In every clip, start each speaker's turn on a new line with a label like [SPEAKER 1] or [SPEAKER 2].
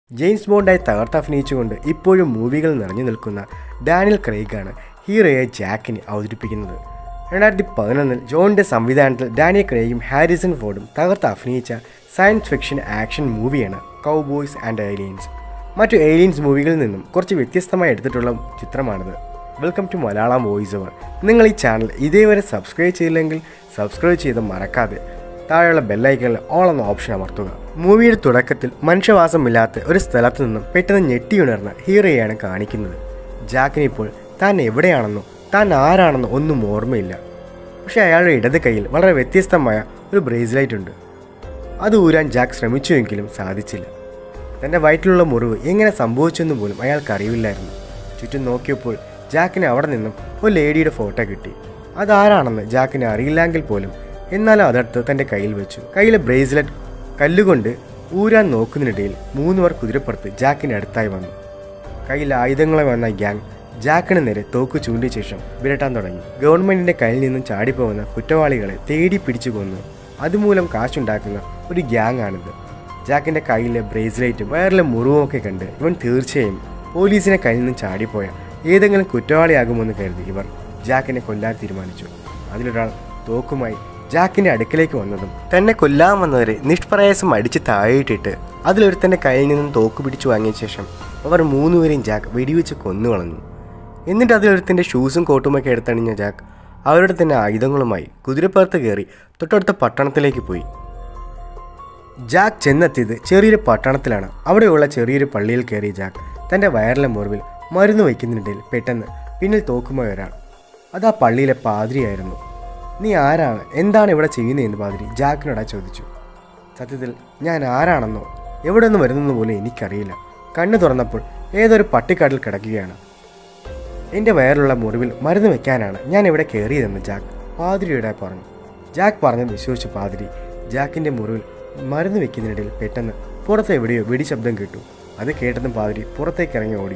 [SPEAKER 1] James ബോണ്ടായി തകർത്തഭിനയിച്ചുകൊണ്ട് ഇപ്പോഴും മൂവികൾ നിറഞ്ഞു നിൽക്കുന്ന ഡാനിയൽ ക്രൈഗാണ് ഹീറോയെ ജാക്കിനെ അവതരിപ്പിക്കുന്നത് രണ്ടായിരത്തി പതിനൊന്നിൽ ജോണിൻ്റെ സംവിധാനത്തിൽ ഡാനിയൽ ക്രൈഗും ഹാരിസൺ ഫോർഡും തകർത്ത് അഭിനയിച്ച സയൻസ് ഫിക്ഷൻ ആക്ഷൻ മൂവിയാണ് കൗബോയ്സ് ആൻഡ് ഏലിയൻസ് മറ്റു ഏലിയൻസ് മൂവികളിൽ നിന്നും കുറച്ച് വ്യത്യസ്തമായി എടുത്തിട്ടുള്ള ചിത്രമാണിത് welcome to Malayalam voice over നിങ്ങൾ ഈ ചാനൽ ഇതേവരെ സബ്സ്ക്രൈബ് ചെയ്തില്ലെങ്കിൽ സബ്സ്ക്രൈബ് ചെയ്ത് മറക്കാതെ താഴെയുള്ള ബെല്ലൈക്കണിൽ ഓൾ എന്ന ഓപ്ഷൻ അമർത്തുക മൂവിയുടെ തുടക്കത്തിൽ മനുഷ്യവാസമില്ലാത്ത ഒരു സ്ഥലത്ത് നിന്നും പെട്ടെന്ന് ഞെട്ടിയുണർന്ന ഹീറോയെയാണ് കാണിക്കുന്നത് ജാക്കിന് ഇപ്പോൾ താൻ എവിടെയാണെന്നോ താൻ ആരാണെന്നോ ഒന്നും ഓർമ്മയില്ല പക്ഷേ അയാളുടെ ഇടത് കൈയിൽ വളരെ വ്യത്യസ്തമായ ഒരു ബ്രേസ്ലൈറ്റ് ഉണ്ട് അത് ഊരാൻ ജാക്ക് ശ്രമിച്ചുവെങ്കിലും സാധിച്ചില്ല തൻ്റെ വയറ്റിലുള്ള മുറിവ് എങ്ങനെ സംഭവിച്ചെന്ന് പോലും അയാൾക്ക് അറിയില്ലായിരുന്നു ചുറ്റും നോക്കിയപ്പോൾ ജാക്കിന് അവിടെ നിന്നും ഒരു ലേഡിയുടെ ഫോട്ടോ കിട്ടി അതാരാണെന്ന് ജാക്കിന് അറിയില്ലെങ്കിൽ പോലും എന്നാലും അതെടുത്ത് തൻ്റെ കയ്യിൽ വെച്ചു കയ്യിലെ ബ്രേസ്ലെറ്റ് കല്ലുകൊണ്ട് ഊരാൻ നോക്കുന്നതിനിടയിൽ മൂന്നുപേർ കുതിരപ്പുറത്ത് ജാക്കിന് അടുത്തായി വന്നു കയ്യിൽ ആയുധങ്ങളെ വന്ന ഗ്യാങ് ജാക്കിന് നേരെ തോക്ക് ചൂണ്ടിയ ശേഷം വിരട്ടാൻ തുടങ്ങി ഗവൺമെന്റിന്റെ കയ്യിൽ നിന്നും ചാടിപ്പോകുന്ന കുറ്റവാളികളെ തേടി പിടിച്ചു കൊന്നു അതുമൂലം കാശുണ്ടാക്കുന്ന ഒരു ഗ്യാങ് ആണിത് ജാക്കിന്റെ കയ്യിലെ ബ്രേസ്ലെറ്റും വയറിലെ മുറിവും ഒക്കെ കണ്ട് ഇവൻ തീർച്ചയായും പോലീസിനെ കയ്യിൽ നിന്നും ചാടിപ്പോയ ഏതെങ്കിലും കുറ്റവാളിയാകുമെന്ന് കരുതി ഇവർ ജാക്കിനെ കൊല്ലാൻ തീരുമാനിച്ചു അതിലൊരാൾ തോക്കുമായി ജാക്കിന്റെ അടുക്കലേക്ക് വന്നതും തന്നെ കൊല്ലാൻ വന്നവരെ നിഷ്പ്രയാസം അടിച്ച് താഴെയിട്ടിട്ട് അതിലൊരുത്തന്റെ കയ്യിൽ നിന്നും തോക്ക് പിടിച്ചു വാങ്ങിയ ശേഷം അവർ മൂന്നുപേരെയും ജാക്ക് വെടിവെച്ച് കൊന്നുകളഞ്ഞു എന്നിട്ട് അതിലൊരുത്തൻ്റെ ഷൂസും കോട്ടുമൊക്കെ എടുത്തണിഞ്ഞ ജാക്ക് അവരുടെ തന്നെ ആയുധങ്ങളുമായി കുതിരപ്പുറത്ത് കയറി തൊട്ടടുത്ത പട്ടണത്തിലേക്ക് പോയി ജാക്ക് ചെന്നെത്തിയത് ചെറിയൊരു പട്ടണത്തിലാണ് അവിടെയുള്ള ചെറിയൊരു പള്ളിയിൽ കയറിയ ജാക്ക് തൻ്റെ വയറിലെ മുറിവിൽ മരുന്ന് വയ്ക്കുന്നതിനിടയിൽ പെട്ടെന്ന് പിന്നിൽ തോക്കുമായി ഒരാൾ അത് ആ പള്ളിയിലെ പാതിരിയായിരുന്നു നീ ആരാണ് എന്താണ് ഇവിടെ ചെയ്യുന്നതെന്ന് പാതിരി ജാക്കിനോടാ ചോദിച്ചു സത്യത്തിൽ ഞാൻ ആരാണെന്നോ എവിടെ നിന്ന് വരുന്നെന്ന് പോലും എനിക്കറിയില്ല കണ്ണു തുറന്നപ്പോൾ ഏതൊരു പട്ടിക്കാട്ടിൽ കിടക്കുകയാണ് എൻ്റെ വയറിലുള്ള മുറിവിൽ മരുന്ന് വെക്കാനാണ് ഞാൻ ഇവിടെ കയറിയതെന്ന് ജാക്ക് പാതിരിയുടെ പറഞ്ഞു ജാക്ക് പറഞ്ഞത് വിശ്വസിച്ച് പാതിരി ജാക്കിൻ്റെ മുറിവിൽ മരുന്ന് വെക്കുന്നതിനിടയിൽ പെട്ടെന്ന് പുറത്ത് എവിടെയോ വെടിശബ്ദം കേട്ടു അത് കേട്ടതും പാതിരി പുറത്തേക്ക് ഇറങ്ങി ഓടി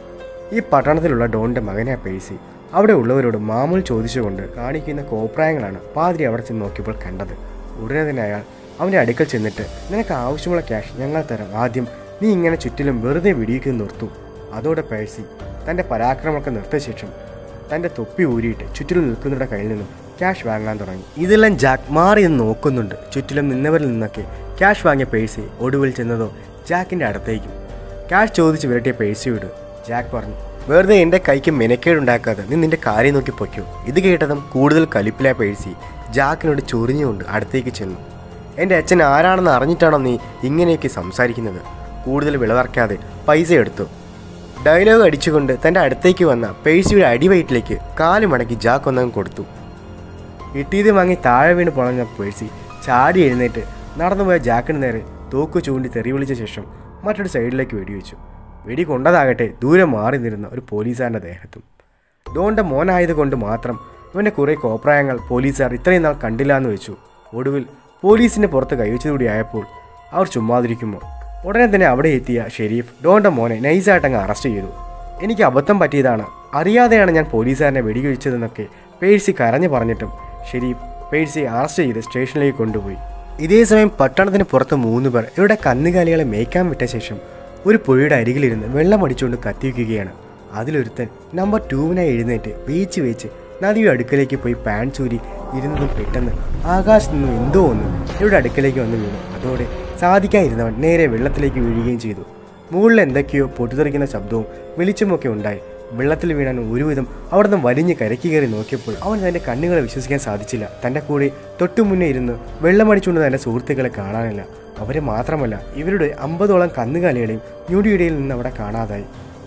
[SPEAKER 1] ഈ പട്ടണത്തിലുള്ള ഡോണിൻ്റെ മകനെ പേഴ്സി അവിടെ ഉള്ളവരോട് മാമൂൽ ചോദിച്ചുകൊണ്ട് കാണിക്കുന്ന കോപ്രായങ്ങളാണ് പാതിരി അവിടെ ചെന്ന് നോക്കിയപ്പോൾ കണ്ടത് ഉടനെ തന്നെ അയാൾ അവൻ്റെ അടുക്കൽ ചെന്നിട്ട് നിനക്ക് ആവശ്യമുള്ള ക്യാഷ് ഞങ്ങൾ തരാം ആദ്യം നീ ഇങ്ങനെ ചുറ്റിലും വെറുതെ വെടിയിക്കുന്നത് നിർത്തൂ അതോടെ പേഴ്സി തൻ്റെ പരാക്രമമൊക്കെ നിർത്തിയ ശേഷം തൻ്റെ തൊപ്പി ഊരിയിട്ട് ചുറ്റിലും നിൽക്കുന്നവരുടെ കയ്യിൽ നിന്നും ക്യാഷ് വാങ്ങാൻ തുടങ്ങി ഇതെല്ലാം ജാക്ക് മാറി നിന്ന് നോക്കുന്നുണ്ട് ചുറ്റിലും നിന്നവരിൽ നിന്നൊക്കെ ക്യാഷ് വാങ്ങിയ പേഴ്സി ഒടുവിൽ ചെന്നതോ ജാക്കിൻ്റെ അടുത്തേക്കും ക്യാഷ് ചോദിച്ച് വിരട്ടിയ പേഴ്സി വിട് ജാക്ക് പറഞ്ഞു വെറുതെ എൻ്റെ കൈക്ക് മെനക്കേടുണ്ടാക്കാതെ നീ നിന്റെ കാര്യം നോക്കി പൊയ്ക്കോ ഇത് കേട്ടതും കൂടുതൽ കലിപ്പിലായ പേഴ്സി ജാക്കിനോട് ചൊറിഞ്ഞുകൊണ്ട് അടുത്തേക്ക് ചെന്നു എൻ്റെ അച്ഛൻ ആരാണെന്ന് അറിഞ്ഞിട്ടാണോ നീ ഇങ്ങനെയൊക്കെ സംസാരിക്കുന്നത് കൂടുതൽ വിളവർക്കാതെ പൈസ എടുത്തു ഡയലോഗ് അടിച്ചുകൊണ്ട് തൻ്റെ അടുത്തേക്ക് വന്ന പേഴ്സിയുടെ അടിവയറ്റിലേക്ക് കാല് മടക്കി ജാക്ക് ഒന്നങ്ങ് കൊടുത്തു കിട്ടിയത് വാങ്ങി താഴെ വീണ് പൊളഞ്ഞ പേഴ്സി ചാടി എഴുന്നേറ്റ് നടന്നുപോയ ജാക്കിന് നേരെ തോക്ക് ചൂണ്ടി തെറി വിളിച്ച ശേഷം മറ്റൊരു സൈഡിലേക്ക് വെടിവെച്ചു വെടി കൊണ്ടതാകട്ടെ ദൂരെ മാറി നിന്നിരുന്ന ഒരു പോലീസുകാരൻ്റെ ദേഹത്തും ഡോണിൻ്റെ മോനായതുകൊണ്ട് മാത്രം ഇവൻ്റെ കുറേ കോപ്രായങ്ങൾ പോലീസുകാർ ഇത്രയും നാൾ കണ്ടില്ല എന്ന് വെച്ചു ഒടുവിൽ പോലീസിൻ്റെ പുറത്ത് കൈവച്ചതുകൂടി ആയപ്പോൾ അവർ ചുമ്മാതിരിക്കുമോ ഉടനെ തന്നെ അവിടെ എത്തിയ ഷെരീഫ് ഡോണിൻ്റെ മോനെ നൈസായിട്ടങ്ങ് അറസ്റ്റ് ചെയ്തു എനിക്ക് അബദ്ധം പറ്റിയതാണ് അറിയാതെയാണ് ഞാൻ പോലീസുകാരനെ വെടിവെച്ചതെന്നൊക്കെ പേഴ്സി കരഞ്ഞു പറഞ്ഞിട്ടും ഷെരീഫ് പേഴ്സിയെ അറസ്റ്റ് ചെയ്ത് സ്റ്റേഷനിലേക്ക് കൊണ്ടുപോയി ഇതേ സമയം പട്ടണത്തിന് പുറത്ത് മൂന്ന് പേർ ഇവരുടെ കന്നുകാലികളെ മേയ്ക്കാൻ വിട്ട ശേഷം ഒരു പുഴയുടെ അരികിലിരുന്ന് വെള്ളം അടിച്ചുകൊണ്ട് കത്തിവയ്ക്കുകയാണ് അതിലൊരുത്തൻ നമ്പർ ടൂവിനായി എഴുന്നേറ്റ് വേച്ച് വേച്ച് നദിയുടെ അടുക്കലേക്ക് പോയി പാൻ ചൂരി ഇരുന്നതും പെട്ടെന്ന് ആകാശത്ത് നിന്നും എന്തോ ഒന്ന് ഇവരുടെ അടുക്കലേക്ക് വന്ന് വീണു അതോടെ സാധിക്കാതിരുന്നവൻ നേരെ വെള്ളത്തിലേക്ക് വീഴുകയും ചെയ്തു മുകളിൽ എന്തൊക്കെയോ പൊട്ടിത്തെറിക്കുന്ന ശബ്ദവും വെളിച്ചമൊക്കെ ഉണ്ടായി വെള്ളത്തിൽ വീണാൻ ഒരുവിധം അവിടെ നിന്ന് വലിഞ്ഞ് കരയ്ക്ക് കയറി നോക്കിയപ്പോൾ അവൻ തൻ്റെ കണ്ണുകളെ വിശ്വസിക്കാൻ സാധിച്ചില്ല തൻ്റെ കൂടെ തൊട്ടു മുന്നേ ഇരുന്ന് വെള്ളമടിച്ചുകൊണ്ട് തൻ്റെ സുഹൃത്തുക്കളെ കാണാനില്ല അവരെ മാത്രമല്ല ഇവരുടെ അമ്പതോളം കന്നുകാലികളെയും ഞൊടിയിടയിൽ നിന്ന് അവിടെ കാണാതായി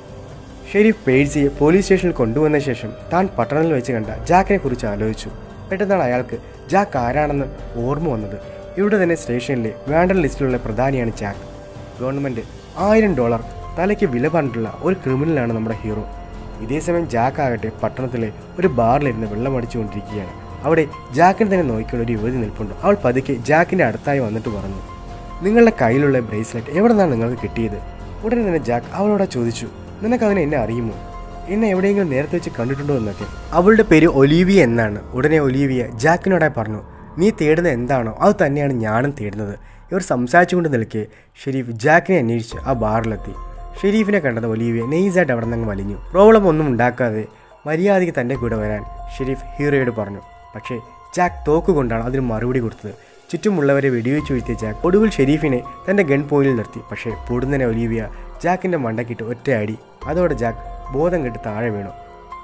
[SPEAKER 1] ഷെരീഫ് പേഴ്സിയെ പോലീസ് സ്റ്റേഷനിൽ കൊണ്ടുവന്ന ശേഷം താൻ പട്ടണത്തിൽ വെച്ച് കണ്ട ജാക്കിനെ കുറിച്ച് ആലോചിച്ചു പെട്ടെന്നാണ് അയാൾക്ക് ജാക്ക് ആരാണെന്ന് ഓർമ്മ വന്നത് ഇവിടെ തന്നെ സ്റ്റേഷനിലെ വേണ്ടൽ ലിസ്റ്റിലുള്ള പ്രധാനിയാണ് ജാക്ക് ഗവൺമെൻറ് ആയിരം ഡോളർ തലയ്ക്ക് വില പറഞ്ഞിട്ടുള്ള ഒരു ക്രിമിനലാണ് നമ്മുടെ ഹീറോ ഇതേസമയം ജാക്ക് ആകട്ടെ പട്ടണത്തിലെ ഒരു ബാറിലിരുന്ന് വെള്ളമടിച്ചുകൊണ്ടിരിക്കുകയാണ് അവിടെ ജാക്കിനെ തന്നെ നോക്കിക്കൊണ്ട് ഒരു യുവതി നിൽപ്പുണ്ട് അവൾ പതുക്കെ ജാക്കിൻ്റെ അടുത്തായി വന്നിട്ട് പറഞ്ഞു നിങ്ങളുടെ കയ്യിലുള്ള ബ്രേസ്ലെറ്റ് എവിടെ നിന്നാണ് നിങ്ങൾക്ക് കിട്ടിയത് ഉടനെ തന്നെ ജാക്ക് അവളോട് ചോദിച്ചു നിനക്ക് അതിനെ എന്നെ അറിയുമോ എന്നെ എവിടെയെങ്കിലും നേരത്തെ വെച്ച് കണ്ടിട്ടുണ്ടോ എന്നൊക്കെ അവളുടെ പേര് ഒലീവിയ എന്നാണ് ഉടനെ ഒലീവിയ ജാക്കിനോടായി പറഞ്ഞു നീ തേടുന്ന എന്താണോ അത് തന്നെയാണ് ഞാനും തേടുന്നത് ഇവർ സംസാരിച്ചുകൊണ്ട് നിൽക്കെ ഷെരീഫ് ജാക്കിനെ അന്വേഷിച്ച് ആ ബാറിലെത്തി ഷെരീഫിനെ കണ്ടത് ഒലീവിയെ നെയ്സായിട്ട് അവിടെ നിന്ന് വലിഞ്ഞു പ്രോബ്ലം ഒന്നും ഉണ്ടാക്കാതെ മര്യാദയ്ക്ക് തൻ്റെ കൂടെ വരാൻ ഷെരീഫ് ഹീറോയോട് പറഞ്ഞു പക്ഷേ ജാക്ക് തോക്ക് കൊണ്ടാണ് അതിന് മറുപടി കൊടുത്തത് ചുറ്റുമുള്ളവരെ വെടിവെച്ച് വീഴ്ത്തിയ ജാക്ക് ഒടുവിൽ ഷെരീഫിനെ തൻ്റെ ഗൺ പോയിന്റിൽ നിർത്തി പക്ഷേ പൊടുന്നനെ ഒലീവിയ ജാക്കിൻ്റെ മണ്ടക്കിട്ട് ഒറ്റ അടി അതോടെ ജാക്ക് ബോധം കെട്ട് താഴെ വീണു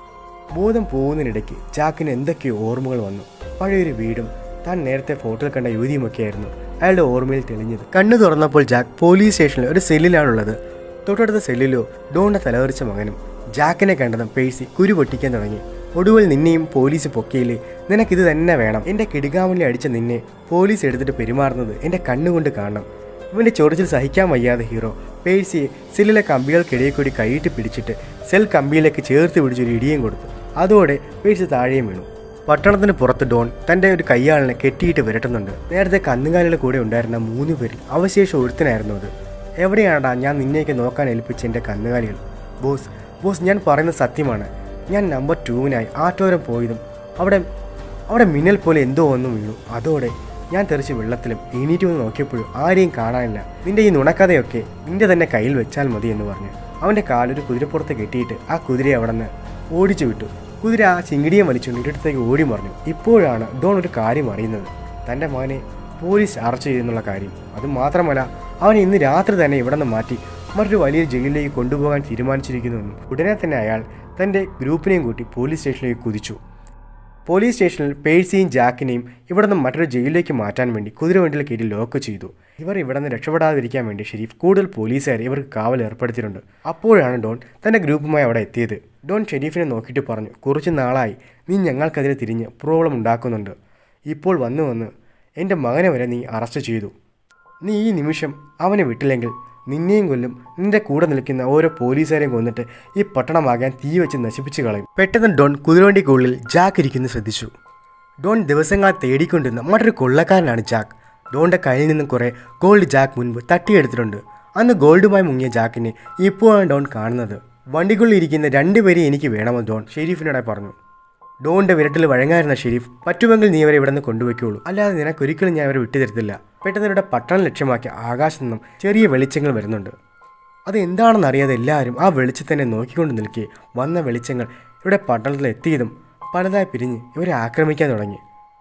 [SPEAKER 1] ബോധം പോകുന്നതിനിടയ്ക്ക് ജാക്കിന് എന്തൊക്കെയോ ഓർമ്മകൾ വന്നു പഴയൊരു വീടും താൻ നേരത്തെ ഫോട്ടോയിൽ കണ്ട യുവതിയുമൊക്കെയായിരുന്നു അയാളുടെ ഓർമ്മയിൽ തെളിഞ്ഞത് കണ്ണു തുറന്നപ്പോൾ ജാക്ക് പോലീസ് സ്റ്റേഷനിൽ ഒരു സെല്ലിലാണുള്ളത് തൊട്ടടുത്ത സെല്ലിലോ ഡോണിന്റെ തലവറിച്ച മകനും ജാക്കിനെ കണ്ടതും പേഴ്സി കുരു പൊട്ടിക്കാൻ തുടങ്ങി ഒടുവിൽ നിന്നെയും പോലീസ് പൊക്കിയില്ലേ നിനക്കിത് തന്നെ വേണം എൻ്റെ കിടുകാമല്ലി അടിച്ച നിന്നെ പോലീസ് എടുത്തിട്ട് പെരുമാറുന്നത് എൻ്റെ കണ്ണുകൊണ്ട് കാണണം ഇവൻ്റെ ചൊറിച്ചിൽ സഹിക്കാൻ വയ്യാതെ ഹീറോ പേഴ്സിയെ സെല്ലിലെ കമ്പികൾക്കിടയിൽ കൂടി കൈയിട്ട് പിടിച്ചിട്ട് സെൽ കമ്പിയിലേക്ക് ചേർത്ത് പിടിച്ചൊരു ഇടിയും കൊടുത്തു അതോടെ പേഴ്സി താഴെയും വീണു പട്ടണത്തിന് പുറത്ത് ഡോൺ തൻ്റെ ഒരു കയ്യാളിനെ കെട്ടിയിട്ട് വിരട്ടുന്നുണ്ട് നേരത്തെ കന്നുകാലിയുടെ കൂടെ ഉണ്ടായിരുന്ന മൂന്ന് പേരിൽ അവശേഷം ഒരുത്തനായിരുന്നു അത് എവിടെയാണ്ടാ ഞാൻ നിന്നെയൊക്കെ നോക്കാൻ ഏൽപ്പിച്ച എൻ്റെ കന്നുകാലികൾ ബോസ് ബോസ് ഞാൻ പറയുന്നത് സത്യമാണ് ഞാൻ നമ്പർ ടൂവിനായി ആറ്റോരം പോയതും അവിടെ അവിടെ മിന്നൽ പോലെ എന്തോ ഒന്നും വീണു അതോടെ ഞാൻ തെറിച്ച് വെള്ളത്തിലും എണീറ്റ് വന്ന് നോക്കിയപ്പോഴും ആരെയും കാണാനില്ല നിന്റെ ഈ നുണക്കഥയൊക്കെ നിന്റെ തന്നെ കയ്യിൽ വെച്ചാൽ മതി എന്ന് പറഞ്ഞു അവൻ്റെ കാലൊരു കുതിരപ്പുറത്ത് കെട്ടിയിട്ട് ആ കുതിരയെ അവിടെ നിന്ന് ഓടിച്ചു വിട്ടു കുതിര ആ ചിങ്കിടിയെ വലിച്ചുകൊണ്ട് ഇടത്തേക്ക് ഓടി മറിഞ്ഞു ഇപ്പോഴാണ് ഡോൺ ഒരു കാര്യം അറിയുന്നത് തൻ്റെ മകനെ പോലീസ് അറസ്റ്റ് ചെയ്തെന്നുള്ള കാര്യം അത് മാത്രമല്ല അവനെ ഇന്ന് രാത്രി തന്നെ ഇവിടെ നിന്ന് മാറ്റി മറ്റൊരു വലിയ ജയിലിലേക്ക് കൊണ്ടുപോകാൻ തീരുമാനിച്ചിരിക്കുന്നുവെന്നും ഉടനെ തന്നെ അയാൾ തൻ്റെ ഗ്രൂപ്പിനെയും കൂട്ടി പോലീസ് സ്റ്റേഷനിലേക്ക് കുതിച്ചു പോലീസ് സ്റ്റേഷനിൽ പേഴ്സിയും ജാക്കിനെയും ഇവിടെ നിന്ന് മറ്റൊരു ജയിലിലേക്ക് മാറ്റാൻ വേണ്ടി കുതിരവണ്ടിയിൽ കയറ്റി ലോക്ക് ചെയ്തു ഇവർ ഇവിടെ നിന്ന് രക്ഷപ്പെടാതിരിക്കാൻ വേണ്ടി ഷെരീഫ് കൂടുതൽ പോലീസുകാരെ ഇവർക്ക് കാവൽ ഏർപ്പെടുത്തിയിട്ടുണ്ട് അപ്പോഴാണ് ഡോൺ തൻ്റെ ഗ്രൂപ്പുമായി അവിടെ എത്തിയത് ഡോൺ ഷെരീഫിനെ നോക്കിയിട്ട് പറഞ്ഞു കുറച്ച് നാളായി നീ ഞങ്ങൾക്കെതിരെ തിരിഞ്ഞ് പ്രോബ്ലം ഉണ്ടാക്കുന്നുണ്ട് ഇപ്പോൾ വന്നു വന്ന് എൻ്റെ മകനെ വരെ നീ അറസ്റ്റ് ചെയ്തു നീ ഈ നിമിഷം അവനെ വിട്ടില്ലെങ്കിൽ നിന്നെയും കൊല്ലും നിന്റെ കൂടെ നിൽക്കുന്ന ഓരോ പോലീസുകാരെയും കൊന്നിട്ട് ഈ പട്ടണമാകാൻ തീ വെച്ച് നശിപ്പിച്ചു കളയും പെട്ടെന്ന് ഡോൺ കുതിരവണ്ടിക്കുള്ളിൽ ജാക്ക് ഇരിക്കുന്നത് ശ്രദ്ധിച്ചു ഡോൺ ദിവസങ്ങളെ തേടിക്കൊണ്ടിരുന്ന മറ്റൊരു കൊള്ളക്കാരനാണ് ജാക്ക് ഡോണിൻ്റെ കയ്യിൽ നിന്നും കുറേ ഗോൾഡ് ജാക്ക് മുൻപ് തട്ടിയെടുത്തിട്ടുണ്ട് അന്ന് ഗോൾഡുമായി മുങ്ങിയ ജാക്കിനെ ഇപ്പോഴാണ് ഡോൺ കാണുന്നത് വണ്ടിക്കുള്ളിൽ ഇരിക്കുന്ന രണ്ടുപേരെ എനിക്ക് വേണമെന്ന് ഡോൺ ഷെരീഫിനോടെ പറഞ്ഞു ഡോണിന്റെ വിരട്ടിൽ വഴങ്ങായിരുന്ന ഷെരീഫ് പറ്റുമെങ്കിൽ നീ അവരെ ഇവിടെ നിന്ന് കൊണ്ടുവയ്ക്കുള്ളൂ അല്ലാതെ നിനക്കൊരിക്കലും ഞാൻ അവരെ വിട്ടുതരത്തില്ല പെട്ടെന്ന് ഇവിടെ പട്ടണം ലക്ഷ്യമാക്കി ആകാശത്തു നിന്നും ചെറിയ വെളിച്ചങ്ങൾ വരുന്നുണ്ട് അത് എന്താണെന്ന് അറിയാതെ എല്ലാവരും ആ വെളിച്ചത്തിനെ നോക്കിക്കൊണ്ട് നിൽക്കെ വന്ന വെളിച്ചങ്ങൾ ഇവിടെ പട്ടണത്തിൽ എത്തിയതും പലതായി പിരിഞ്ഞ് ഇവരെ ആക്രമിക്കാൻ തുടങ്ങി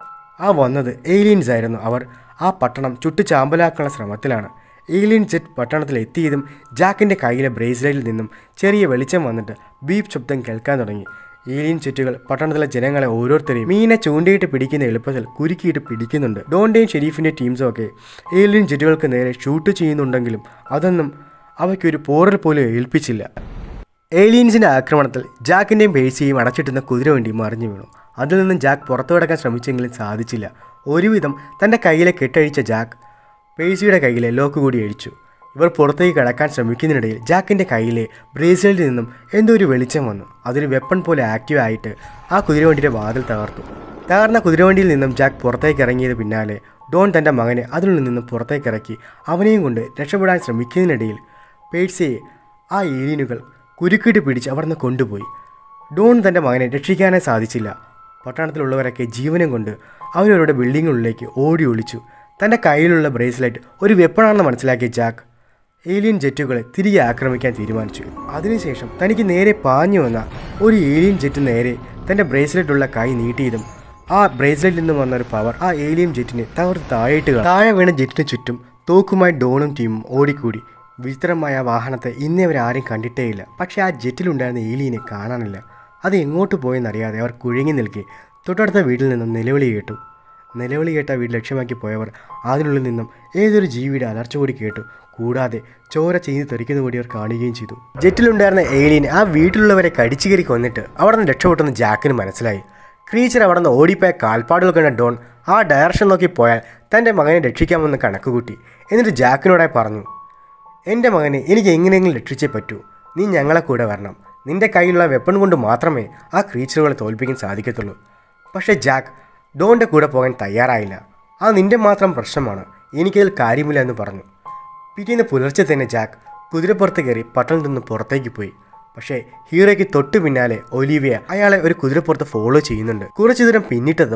[SPEAKER 1] ആ വന്നത് ഏലിയൻസ് ആയിരുന്നു അവർ ആ പട്ടണം ചുട്ടു ചാമ്പലാക്കാനുള്ള ശ്രമത്തിലാണ് ഏലിയൻ ജെറ്റ് പട്ടണത്തിൽ എത്തിയതും ജാക്കിൻ്റെ കയ്യിലെ ബ്രേസ്ലെറ്റിൽ നിന്നും ചെറിയ വെളിച്ചം വന്നിട്ട് ബീപ്പ് ശബ്ദം കേൾക്കാൻ തുടങ്ങി ഏലിയൻ ജെറ്റുകൾ പട്ടണത്തിലെ ജനങ്ങളെ ഓരോരുത്തരെയും മീനെ ചൂണ്ടയിട്ട് പിടിക്കുന്ന എളുപ്പത്തിൽ കുരുക്കിയിട്ട് പിടിക്കുന്നുണ്ട് ഡോണിൻ്റെയും ഷെരീഫിൻ്റെ ടീംസും ഒക്കെ ഏലിയൻ ജെറ്റുകൾക്ക് നേരെ ഷൂട്ട് ചെയ്യുന്നുണ്ടെങ്കിലും അതൊന്നും അവയ്ക്കൊരു പോറൽ പോലും ഏൽപ്പിച്ചില്ല ഏലിയൻസിന്റെ ആക്രമണത്തിൽ ജാക്കിന്റെയും പേഴ്സിയെയും അടച്ചിട്ടുന്ന കുതിരവണ്ടി മറിഞ്ഞു വീണു അതിൽ നിന്നും ജാക്ക് പുറത്തു കടക്കാൻ ശ്രമിച്ചെങ്കിലും സാധിച്ചില്ല ഒരുവിധം തൻ്റെ കയ്യിലെ കെട്ടഴിച്ച ജാക്ക് പേഴ്സിയുടെ കയ്യിലെ ലോക്ക് കൂടി അഴിച്ചു ഇവർ പുറത്തേക്ക് കടക്കാൻ ശ്രമിക്കുന്നതിനിടയിൽ ജാക്കിൻ്റെ കയ്യിലെ ബ്രേസ്ലെറ്റിൽ നിന്നും എന്തോ ഒരു വെളിച്ചം വന്നു അതൊരു വെപ്പൺ പോലെ ആക്റ്റീവ് ആയിട്ട് ആ കുതിരവണ്ടിയുടെ വാതിൽ തകർത്തു തകർന്ന കുതിരവണ്ടിയിൽ നിന്നും ജാക്ക് പുറത്തേക്ക് ഇറങ്ങിയത് പിന്നാലെ ഡോൺ തൻ്റെ മകനെ അതിൽ നിന്നും പുറത്തേക്ക് ഇറക്കി അവനെയും കൊണ്ട് രക്ഷപ്പെടാൻ ശ്രമിക്കുന്നതിനിടയിൽ പേഴ്സിയെ ആ ഏലിയനുകൾ കുരുക്കിട്ട് പിടിച്ച് അവിടുന്ന് കൊണ്ടുപോയി ഡോൺ തൻ്റെ മകനെ രക്ഷിക്കാനേ സാധിച്ചില്ല പട്ടണത്തിലുള്ളവരൊക്കെ ജീവനം കൊണ്ട് അവരവരുടെ ബിൽഡിങ്ങിനുള്ളിലേക്ക് ഓടി ഒളിച്ചു തൻ്റെ കയ്യിലുള്ള ബ്രേസ്ലെറ്റ് ഒരു വെപ്പണാണെന്ന് മനസ്സിലാക്കിയ ജാക്ക് ഏലിയൻ ജെറ്റുകളെ തിരികെ ആക്രമിക്കാൻ തീരുമാനിച്ചു അതിനുശേഷം തനിക്ക് നേരെ പാഞ്ഞു വന്ന ഒരു ഏലിയൻ ജെറ്റ് നേരെ തൻ്റെ ബ്രേസ്ലെറ്റുള്ള കൈ നീട്ടിയതും ആ ബ്രേസ്ലെറ്റിൽ നിന്ന് വന്ന ഒരു പവർ ആ ഏലിയൻ ജെറ്റിനെ തകർത്ത് താഴേട്ട് കളഞ്ഞു. താഴെ വീണ ജെറ്റിന് ചുറ്റും തോക്കുമായി ഡോണും ടീമും ഓടിക്കൂടി വിചിത്രമായ ആ വാഹനത്തെ ഇന്നേ അവർ ആരും കണ്ടിട്ടേയില്ല പക്ഷേ ആ ജെറ്റിലുണ്ടായിരുന്ന ഏലിയനെ കാണാനില്ല അത് എങ്ങോട്ട് പോയെന്നറിയാതെ അവർ കുഴങ്ങി നിൽക്കെ തൊട്ടടുത്ത വീട്ടിൽ നിന്നും നിലവിളി കേട്ടു നിലവിളി കേട്ട വീട് ലക്ഷ്യമാക്കി പോയവർ അതിനുള്ളിൽ നിന്നും ഏതൊരു ജീവിയുടെ അലർച്ച കൂടി കേട്ടു കൂടാതെ ചോര ചെയ്ത് തെറിക്കുന്ന കൂടി അവർ കാണുകയും ചെയ്തു ജെറ്റിലുണ്ടായിരുന്ന ഏലിയൻ ആ വീട്ടിലുള്ളവരെ കടിച്ചു കയറി കൊന്നിട്ട് അവിടെ നിന്ന് രക്ഷപ്പെട്ടെന്ന് ജാക്കിന് മനസ്സിലായി ക്രീച്ചർ അവിടെ നിന്ന് ഓടിപ്പോയ കാൽപ്പാടുകൾ കണ്ട ഡോൺ ആ ഡയറക്ഷൻ നോക്കി പോയാൽ തൻ്റെ മകനെ രക്ഷിക്കാമെന്ന് കണക്കുകൂട്ടി എന്നിട്ട് ജാക്കിനോടായി പറഞ്ഞു എൻ്റെ മകനെ എനിക്ക് എങ്ങനെയെങ്കിലും രക്ഷിച്ചേ പറ്റൂ നീ ഞങ്ങളെ കൂടെ വരണം നിന്റെ കയ്യിലുള്ള വെപ്പൺ കൊണ്ട് മാത്രമേ ആ ക്രീച്ചറുകളെ തോൽപ്പിക്കാൻ സാധിക്കത്തുള്ളൂ പക്ഷേ ജാക്ക് ഡോണിൻ്റെ കൂടെ പോകാൻ തയ്യാറായില്ല ആ നിന്റെ മാത്രം പ്രശ്നമാണ് എനിക്കതിൽ കാര്യമില്ല എന്ന് പറഞ്ഞു പിറ്റേന്ന് പുലർച്ചെ തന്നെ ജാക്ക് കുതിരപ്പുറത്ത് കയറി പട്ടണത്തിൽ നിന്ന് പുറത്തേക്ക് പോയി പക്ഷേ ഹീറോയ്ക്ക് തൊട്ടു പിന്നാലെ ഒലീവിയ അയാളെ ഒരു കുതിരപ്പുറത്ത് ഫോളോ ചെയ്യുന്നുണ്ട് കുറച്ചു ദൂരം പിന്നിട്ടതും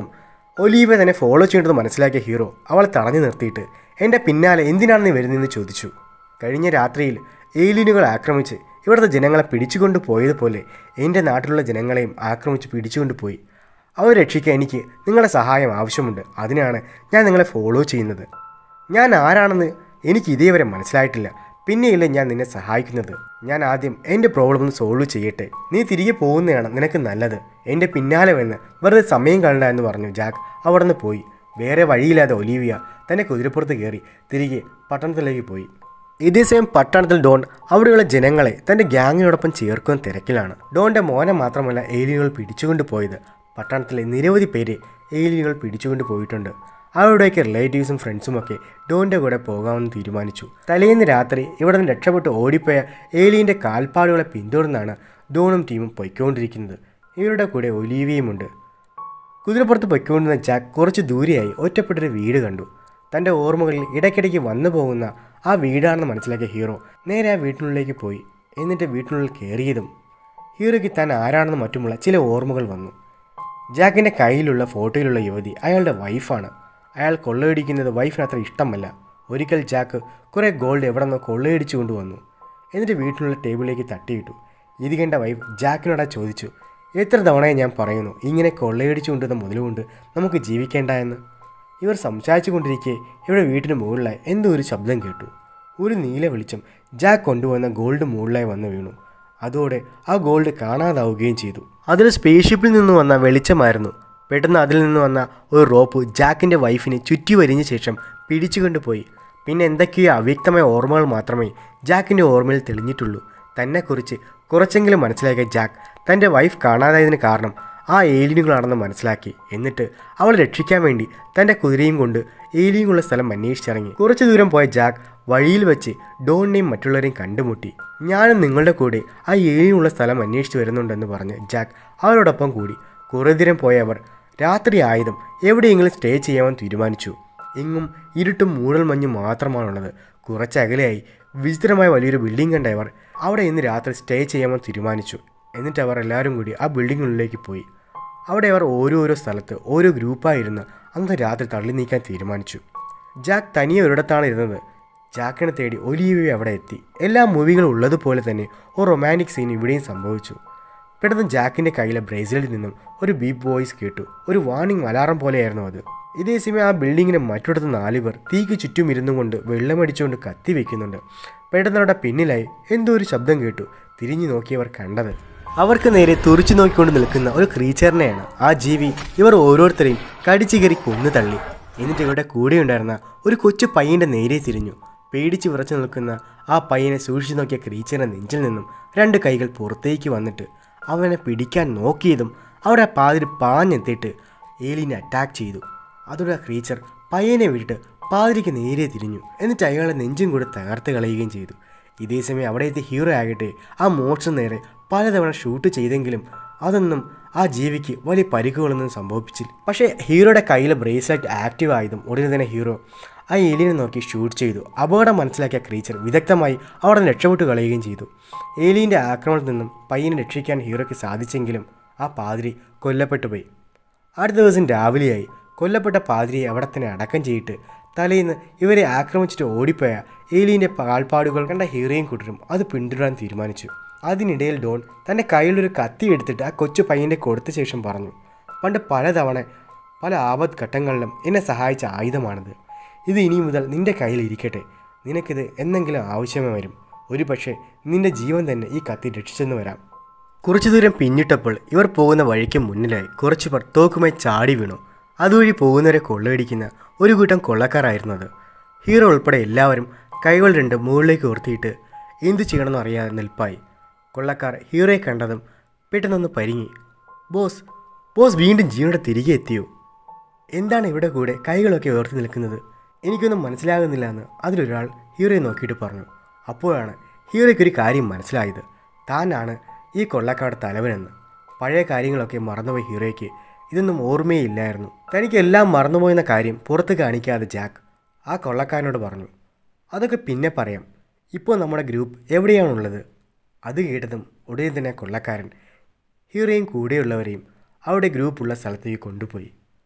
[SPEAKER 1] ഒലീവ തന്നെ ഫോളോ ചെയ്യേണ്ടത് മനസ്സിലാക്കിയ ഹീറോ അവളെ തടഞ്ഞു നിർത്തിയിട്ട് എൻ്റെ പിന്നാലെ എന്തിനാണ് നീ വരുന്നതെന്ന് ചോദിച്ചു കഴിഞ്ഞ രാത്രിയിൽ ഏലിയനുകൾ ആക്രമിച്ച് ഇവിടുത്തെ ജനങ്ങളെ പിടിച്ചുകൊണ്ട് പോയതുപോലെ എൻ്റെ നാട്ടിലുള്ള ജനങ്ങളെയും ആക്രമിച്ച് പിടിച്ചുകൊണ്ട് പോയി അവരെ രക്ഷിക്കാൻ എനിക്ക് നിങ്ങളുടെ സഹായം ആവശ്യമുണ്ട് അതിനാണ് ഞാൻ നിങ്ങളെ ഫോളോ ചെയ്യുന്നത് ഞാൻ ആരാണെന്ന് എനിക്ക് ഇതേവരെ മനസ്സിലായിട്ടില്ല പിന്നെയല്ലേ ഞാൻ നിന്നെ സഹായിക്കുന്നത് ഞാൻ ആദ്യം എൻ്റെ പ്രോബ്ലം ഒന്ന് സോൾവ് ചെയ്യട്ടെ നീ തിരികെ പോകുന്നതാണ് നിനക്ക് നല്ലത് എൻ്റെ പിന്നാലെ വന്ന് വെറുതെ സമയം കളണ്ട എന്ന് പറഞ്ഞു ജാക്ക് അവിടെ നിന്ന് പോയി വേറെ വഴിയില്ലാതെ ഒലീവിയ തൻ്റെ കുതിരപ്പുറത്ത് കയറി തിരികെ പട്ടണത്തിലേക്ക് പോയി ഇതേസമയം പട്ടണത്തിൽ ഡോൺ അവിടെയുള്ള ജനങ്ങളെ തൻ്റെ ഗ്യാങ്ങിനോടൊപ്പം ചേർക്കുന്ന തിരക്കിലാണ് ഡോണിൻ്റെ മോനെ മാത്രമല്ല ഏലിയനുകൾ പിടിച്ചുകൊണ്ട് പോയത് പട്ടണത്തിലെ നിരവധി പേരെ ഏലിയനുകൾ പിടിച്ചുകൊണ്ട് പോയിട്ടുണ്ട് അവരുടെയൊക്കെ റിലേറ്റീവ്സും ഫ്രണ്ട്സുമൊക്കെ ഡോണിൻ്റെ കൂടെ പോകാമെന്ന് തീരുമാനിച്ചു തലേന്ന് രാത്രി ഇവിടെ നിന്ന് രക്ഷപ്പെട്ട് ഓടിപ്പോയ ഏലിയൻ്റെ കാൽപ്പാടുകളെ പിന്തുടർന്നാണ് ഡോണും ടീമും പൊയ്ക്കൊണ്ടിരിക്കുന്നത് ഇവരുടെ കൂടെ ഒലീവിയുമുണ്ട് കുതിരപ്പുറത്ത് പൊയ്ക്കൊണ്ടിരുന്ന ജാക്ക് കുറച്ച് ദൂരെയായി ഒറ്റപ്പെട്ടൊരു വീട് കണ്ടു തൻ്റെ ഓർമ്മകളിൽ ഇടയ്ക്കിടയ്ക്ക് വന്നു പോകുന്ന ആ വീടാണെന്ന് മനസ്സിലാക്കിയ ഹീറോ നേരെ ആ വീട്ടിനുള്ളിലേക്ക് പോയി എന്നിട്ട് വീട്ടിനുള്ളിൽ കയറിയതും ഹീറോയ്ക്ക് താൻ ആരാണെന്ന് മറ്റുമുള്ള ചില ഓർമ്മകൾ വന്നു ജാക്കിൻ്റെ കയ്യിലുള്ള ഫോട്ടോയിലുള്ള യുവതി അയാളുടെ വൈഫാണ് അയാൾ കൊള്ളയടിക്കുന്നത് വൈഫിന് അത്ര ഇഷ്ടമല്ല ഒരിക്കൽ ജാക്ക് കുറേ ഗോൾഡ് എവിടെ നിന്നോ കൊള്ളയടിച്ചു കൊണ്ടുവന്നു എന്നിട്ട് വീട്ടിലുള്ള ടേബിളിലേക്ക് തട്ടിയിട്ടു ഇത് കണ്ട വൈഫ് ജാക്കിനോടാ ചോദിച്ചു എത്ര തവണയെ ഞാൻ പറയുന്നു ഇങ്ങനെ കൊള്ളയടിച്ചു കൊണ്ടുവന്ന മുതലുകൊണ്ട് നമുക്ക് ജീവിക്കേണ്ട എന്ന് ഇവർ സംസാരിച്ചു കൊണ്ടിരിക്കെ ഇവിടെ വീട്ടിന് മുകളിലായി എന്തോ ഒരു ശബ്ദം കേട്ടു ഒരു നീല വെളിച്ചം ജാക്ക് കൊണ്ടുവന്ന ഗോൾഡ് മുകളിലായി വന്ന് വീണു അതോടെ ആ ഗോൾഡ് കാണാതാവുകയും ചെയ്തു അതിൽ സ്പേസ് ഷിപ്പിൽ നിന്ന് വന്ന വെളിച്ചമായിരുന്നു പെട്ടെന്ന് അതിൽ നിന്ന് വന്ന ഒരു റോപ്പ് ജാക്കിൻ്റെ വൈഫിനെ ചുറ്റി വരിഞ്ഞ ശേഷം പിടിച്ചുകൊണ്ടുപോയി പിന്നെ എന്തൊക്കെയോ അവ്യക്തമായ ഓർമ്മകൾ മാത്രമേ ജാക്കിൻ്റെ ഓർമ്മയിൽ തെളിഞ്ഞിട്ടുള്ളൂ തന്നെക്കുറിച്ച് കുറച്ചെങ്കിലും മനസ്സിലാക്കിയ ജാക്ക് തൻ്റെ വൈഫ് കാണാതായതിന് കാരണം ആ ഏലിയനുകളാണെന്ന് മനസ്സിലാക്കി എന്നിട്ട് അവളെ രക്ഷിക്കാൻ വേണ്ടി തൻ്റെ കുതിരയും കൊണ്ട് ഏലിയനുള്ള സ്ഥലം അന്വേഷിച്ചിറങ്ങി കുറച്ചു ദൂരം പോയ ജാക്ക് വഴിയിൽ വെച്ച് ഡോണിനെയും മറ്റുള്ളവരെയും കണ്ടുമുട്ടി ഞാനും നിങ്ങളുടെ കൂടെ ആ ഏലിയനുള്ള സ്ഥലം അന്വേഷിച്ച് വരുന്നുണ്ടെന്ന് പറഞ്ഞ് ജാക്ക് അവരോടൊപ്പം കൂടി കുറേ ദൂരം പോയവർ രാത്രി ആയതും എവിടെയെങ്കിലും സ്റ്റേ ചെയ്യാമെന്ന് തീരുമാനിച്ചു എങ്ങും ഇരുട്ടും മൂടൽ മഞ്ഞും മാത്രമാണുള്ളത് കുറച്ചകലെയായി വിചിത്രമായ വലിയൊരു ബിൽഡിംഗ് കണ്ടവർ അവിടെ ഇന്ന് രാത്രി സ്റ്റേ ചെയ്യാമെന്ന് തീരുമാനിച്ചു എന്നിട്ട് അവർ എല്ലാവരും കൂടി ആ ബിൽഡിങ്ങിനുള്ളിലേക്ക് പോയി അവിടെ അവർ ഓരോരോ സ്ഥലത്ത് ഓരോ ഗ്രൂപ്പായിരുന്ന് അന്ന് രാത്രി തള്ളി നീക്കാൻ തീരുമാനിച്ചു ജാക്ക് തനിയെ ഒരിടത്താണ് ഇരുന്നത് ജാക്കിനെ തേടി ഒലീവിയ അവിടെ എത്തി എല്ലാ മൂവികളും ഉള്ളതുപോലെ തന്നെ ഒരു റൊമാൻറ്റിക് സീൻ ഇവിടെയും സംഭവിച്ചു പെട്ടെന്ന് ജാക്കിൻ്റെ കയ്യിലെ ബ്രേസിലിൽ നിന്നും ഒരു ബീപ്പ് വോയിസ് കേട്ടു ഒരു വാർണിംഗ് അലാറം പോലെയായിരുന്നു അത് ഇതേ സമയം ആ ബിൽഡിങ്ങിന് മറ്റൊടുത്ത് നാലുപേർ തീക്ക് ചുറ്റും ഇരുന്നു കൊണ്ട് വെള്ളമടിച്ചുകൊണ്ട് കത്തി വെക്കുന്നുണ്ട് പെട്ടെന്ന് അവിടെ പിന്നിലായി എന്തോ ഒരു ശബ്ദം കേട്ടു തിരിഞ്ഞു നോക്കിയവർ കണ്ടത് അവർക്ക് നേരെ തുറിച്ചു നോക്കിക്കൊണ്ട് നിൽക്കുന്ന ഒരു ക്രീച്ചറിനെയാണ് ആ ജീവി ഇവർ ഓരോരുത്തരെയും കടിച്ചു കയറി കൊന്നു തള്ളി എന്നിട്ട് ഇവരുടെ കൂടെയുണ്ടായിരുന്ന ഒരു കൊച്ചു പയ്യൻ്റെ നേരെ തിരിഞ്ഞു പേടിച്ച് വിറച്ചു നിൽക്കുന്ന ആ പയ്യനെ സൂക്ഷിച്ചു നോക്കിയ ക്രീച്ചറിന്റെ നെഞ്ചിൽ നിന്നും രണ്ട് കൈകൾ പുറത്തേക്ക് വന്നിട്ട് അവനെ പിടിക്കാൻ നോക്കിയതും അവിടെ ആ പാതിരി പാഞ്ഞെത്തിയിട്ട് ഏലിനെ അറ്റാക്ക് ചെയ്തു അതോടെ ആ ക്രീച്ചർ പയ്യനെ വിട്ടിട്ട് പാതിരിക്ക് നേരെ തിരിഞ്ഞു എന്നിട്ട് അയാളെ നെഞ്ചും കൂടെ തകർത്ത് കളയുകയും ചെയ്തു ഇതേസമയം അവിടെ എത്തിയ ഹീറോ ആകട്ടെ ആ മോൺസ്റ്റർ നേരെ പലതവണ ഷൂട്ട് ചെയ്തെങ്കിലും അതൊന്നും ആ ജീവിക്ക് വലിയ പരിക്കുകളൊന്നും സംഭവിച്ചില്ല പക്ഷേ ഹീറോയുടെ കയ്യിലെ ബ്രേസ്ലെറ്റ് ആക്റ്റീവ് ആയതും ഉടനെ തന്നെ ഹീറോ ആ ഏലിയനെ നോക്കി ഷൂട്ട് ചെയ്തു അപകടം മനസ്സിലാക്കിയ ക്രീച്ചർ വിദഗ്ധമായി അവിടെ നിന്ന് രക്ഷപ്പെട്ടു കളയുകയും ചെയ്തു ഏലിയൻ്റെ ആക്രമണത്തിൽ നിന്നും പയ്യനെ രക്ഷിക്കാൻ ഹീറോയ്ക്ക് സാധിച്ചെങ്കിലും ആ പാതിരി കൊല്ലപ്പെട്ടു പോയി അടുത്ത ദിവസം രാവിലെയായി കൊല്ലപ്പെട്ട പാതിരിയെ അവിടെ തന്നെ അടക്കം ചെയ്തിട്ട് തലേന്ന് ഇവരെ ആക്രമിച്ചിട്ട് ഓടിപ്പോയ ഏലിയൻ്റെ കാൽപ്പാടുകൾ കണ്ട ഹീറോയും കൂട്ടരും അത് പിന്തുടരാൻ തീരുമാനിച്ചു അതിനിടയിൽ ഡോൺ തൻ്റെ കയ്യിലൊരു കത്തി എടുത്തിട്ട് ആ കൊച്ചു പയ്യൻ്റെ കൊടുത്ത ശേഷം പറഞ്ഞു പണ്ട് പലതവണ പല ആപത് ഘട്ടങ്ങളിലും എന്നെ സഹായിച്ച ആയുധമാണിത് ഇത് ഇനി മുതൽ നിന്റെ കയ്യിൽ ഇരിക്കട്ടെ നിനക്കിത് എന്നെങ്കിലും ആവശ്യമേ വരും ഒരു പക്ഷേ നിന്റെ ജീവൻ തന്നെ ഈ കത്തി രക്ഷിച്ചെന്ന് വരാം കുറച്ചു ദൂരം പിന്നിട്ടപ്പോൾ ഇവർ പോകുന്ന വഴിക്ക് മുന്നിലായി കുറച്ചു പേർ തോക്കുമായി ചാടി വീണു അതുവഴി പോകുന്നവരെ കൊള്ളയടിക്കുന്ന ഒരു കൂട്ടം കൊള്ളക്കാരായിരുന്നു അത് ഹീറോ ഉൾപ്പെടെ എല്ലാവരും കൈകൾ രണ്ട് മുകളിലേക്ക് ഉയർത്തിയിട്ട് എന്തു ചെയ്യണമെന്ന് അറിയാതെ നിൽപ്പായി കൊള്ളക്കാർ ഹീറോയെ കണ്ടതും പെട്ടെന്നൊന്ന് പരിങ്ങി ബോസ് ബോസ് വീണ്ടും ജീവനോടെ തിരികെ എത്തിയോ എന്താണ് ഇവിടെ കൂടെ കൈകളൊക്കെ ഉയർത്തി നിൽക്കുന്നത് എനിക്കൊന്നും മനസ്സിലാകുന്നില്ല എന്ന് അതിലൊരാൾ ഹീറോയെ നോക്കിയിട്ട് പറഞ്ഞു അപ്പോഴാണ് ഹീറോയ്ക്ക് ഒരു കാര്യം മനസ്സിലായത് താനാണ് ഈ കൊള്ളക്കാട് തലവനെന്ന് പഴയ കാര്യങ്ങളൊക്കെ മറന്നുപോയ ഹീറോയ്ക്ക് ഇതൊന്നും ഓർമ്മയേ ഇല്ലായിരുന്നു തനിക്ക് എല്ലാം മറന്നുപോയെന്ന കാര്യം പുറത്ത് കാണിക്കാതെ ജാക്ക് ആ കൊള്ളക്കാരനോട് പറഞ്ഞു അതൊക്കെ പിന്നെ പറയാം ഇപ്പോൾ നമ്മുടെ ഗ്രൂപ്പ് എവിടെയാണുള്ളത് അത് കേട്ടതും ഉടനെ തന്നെ കൊള്ളക്കാരൻ ഹീറോയും കൂടെയുള്ളവരെയും അവിടെ ഗ്രൂപ്പുള്ള സ്ഥലത്തേക്ക് കൊണ്ടുപോയി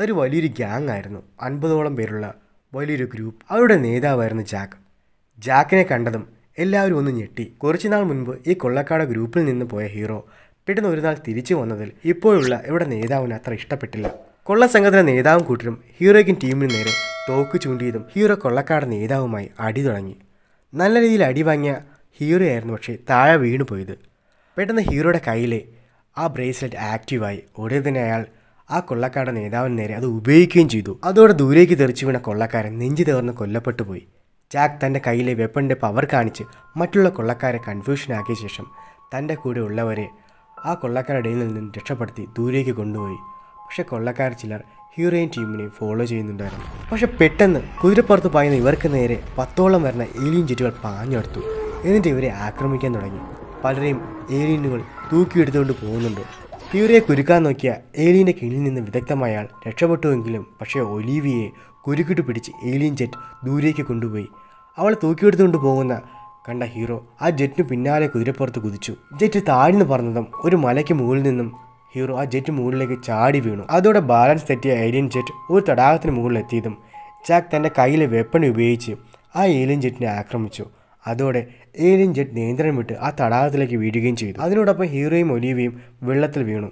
[SPEAKER 1] അതൊരു വലിയൊരു ഗ്യാങ് ആയിരുന്നു അൻപതോളം പേരുള്ള വലിയൊരു ഗ്രൂപ്പ് അവരുടെ നേതാവായിരുന്നു ജാക്ക് ജാക്കിനെ കണ്ടതും എല്ലാവരും ഒന്ന് ഞെട്ടി കുറച്ചുനാൾ മുൻപ് ഈ കൊള്ളക്കാട് ഗ്രൂപ്പിൽ നിന്ന് പോയ ഹീറോ പെട്ടെന്ന് ഒരു നാൾ തിരിച്ചു വന്നതിൽ ഇപ്പോഴുള്ള ഇവിടെ നേതാവിന് അത്ര ഇഷ്ടപ്പെട്ടില്ല കൊള്ള സംഘത്തിലെ നേതാവും കൂട്ടരും ഹീറോയ്ക്കും ടീമിന് നേരെ തോക്ക് ചൂണ്ടിയതും ഹീറോ കൊള്ളക്കാട് നേതാവുമായി അടി തുടങ്ങി നല്ല രീതിയിൽ അടി വാങ്ങിയ ഹീറോ ആയിരുന്നു പക്ഷേ താഴെ വീണു പോയത് പെട്ടെന്ന് ഹീറോയുടെ കയ്യിലെ ആ ബ്രേസ്ലെറ്റ് ആക്റ്റീവായി ഉടനെ തന്നെ അയാൾ ആ കൊള്ളക്കാരുടെ നേതാവിന് നേരെ അത് ഉപയോഗിക്കുകയും ചെയ്തു അതോടെ ദൂരേക്ക് തെറിച്ചു വീണ കൊള്ളക്കാരൻ നെഞ്ചു തീർന്ന് കൊല്ലപ്പെട്ടു പോയി ജാക്ക് തൻ്റെ കയ്യിലെ വെപ്പണിൻ്റെ പവർ കാണിച്ച് മറ്റുള്ള കൊള്ളക്കാരെ കൺഫ്യൂഷനാക്കിയ ശേഷം തൻ്റെ കൂടെ ഉള്ളവരെ ആ കൊള്ളക്കാരുടെ ഇടയിൽ നിന്ന് രക്ഷപ്പെടുത്തി ദൂരേക്ക് കൊണ്ടുപോയി പക്ഷേ കൊള്ളക്കാർ ചിലർ ഹീറോയിൻ ടീമിനെ ഫോളോ ചെയ്യുന്നുണ്ടായിരുന്നു പക്ഷെ പെട്ടെന്ന് കുതിരപ്പുറത്ത് പായുന്ന ഇവർക്ക് നേരെ പത്തോളം വരുന്ന ഏലിയൻ ജെറ്റുകൾ പാഞ്ഞെടുത്തു എന്നിട്ട് ഇവരെ ആക്രമിക്കാൻ തുടങ്ങി പലരെയും ഏലിയനുകൾ തൂക്കിയെടുത്തുകൊണ്ട് പോകുന്നുണ്ട് ഹീറോയെ കുരുക്കാൻ നോക്കിയ ഏലിയൻ്റെ കീഴിൽ നിന്ന് വിദഗ്ധമായ ആൾ രക്ഷപ്പെട്ടുവെങ്കിലും പക്ഷേ ഒലീവിയെ കുരുക്കിട്ട് പിടിച്ച് ഏലിയൻ ജെറ്റ് ദൂരേക്ക് കൊണ്ടുപോയി അവളെ തൂക്കിയെടുത്തുകൊണ്ട് പോകുന്ന കണ്ട ഹീറോ ആ ജെറ്റിന് പിന്നാലെ കുതിരപ്പുറത്ത് കുതിച്ചു ജെറ്റ് താഴ്ന്നു പറഞ്ഞതും ഒരു മലയ്ക്ക് മുകളിൽ നിന്നും ഹീറോ ആ ജെറ്റ് മുകളിലേക്ക് ചാടി വീണു അതോടെ ബാലൻസ് തെറ്റിയ ഏലിയൻ ജെറ്റ് ഒരു തടാകത്തിന് മുകളിൽ എത്തിയതും ജാക്ക് തൻ്റെ കയ്യിലെ വെപ്പൺ ഉപയോഗിച്ച് ആ ഏലിയൻ ജെറ്റിനെ ആക്രമിച്ചു അതോടെ ഏലിയൻ ജെറ്റ് നിയന്ത്രണം വിട്ട് ആ തടാകത്തിലേക്ക് വീഴുകയും ചെയ്തു അതിനോടൊപ്പം ഹീറോയും ഒലീവയും വെള്ളത്തിൽ വീണു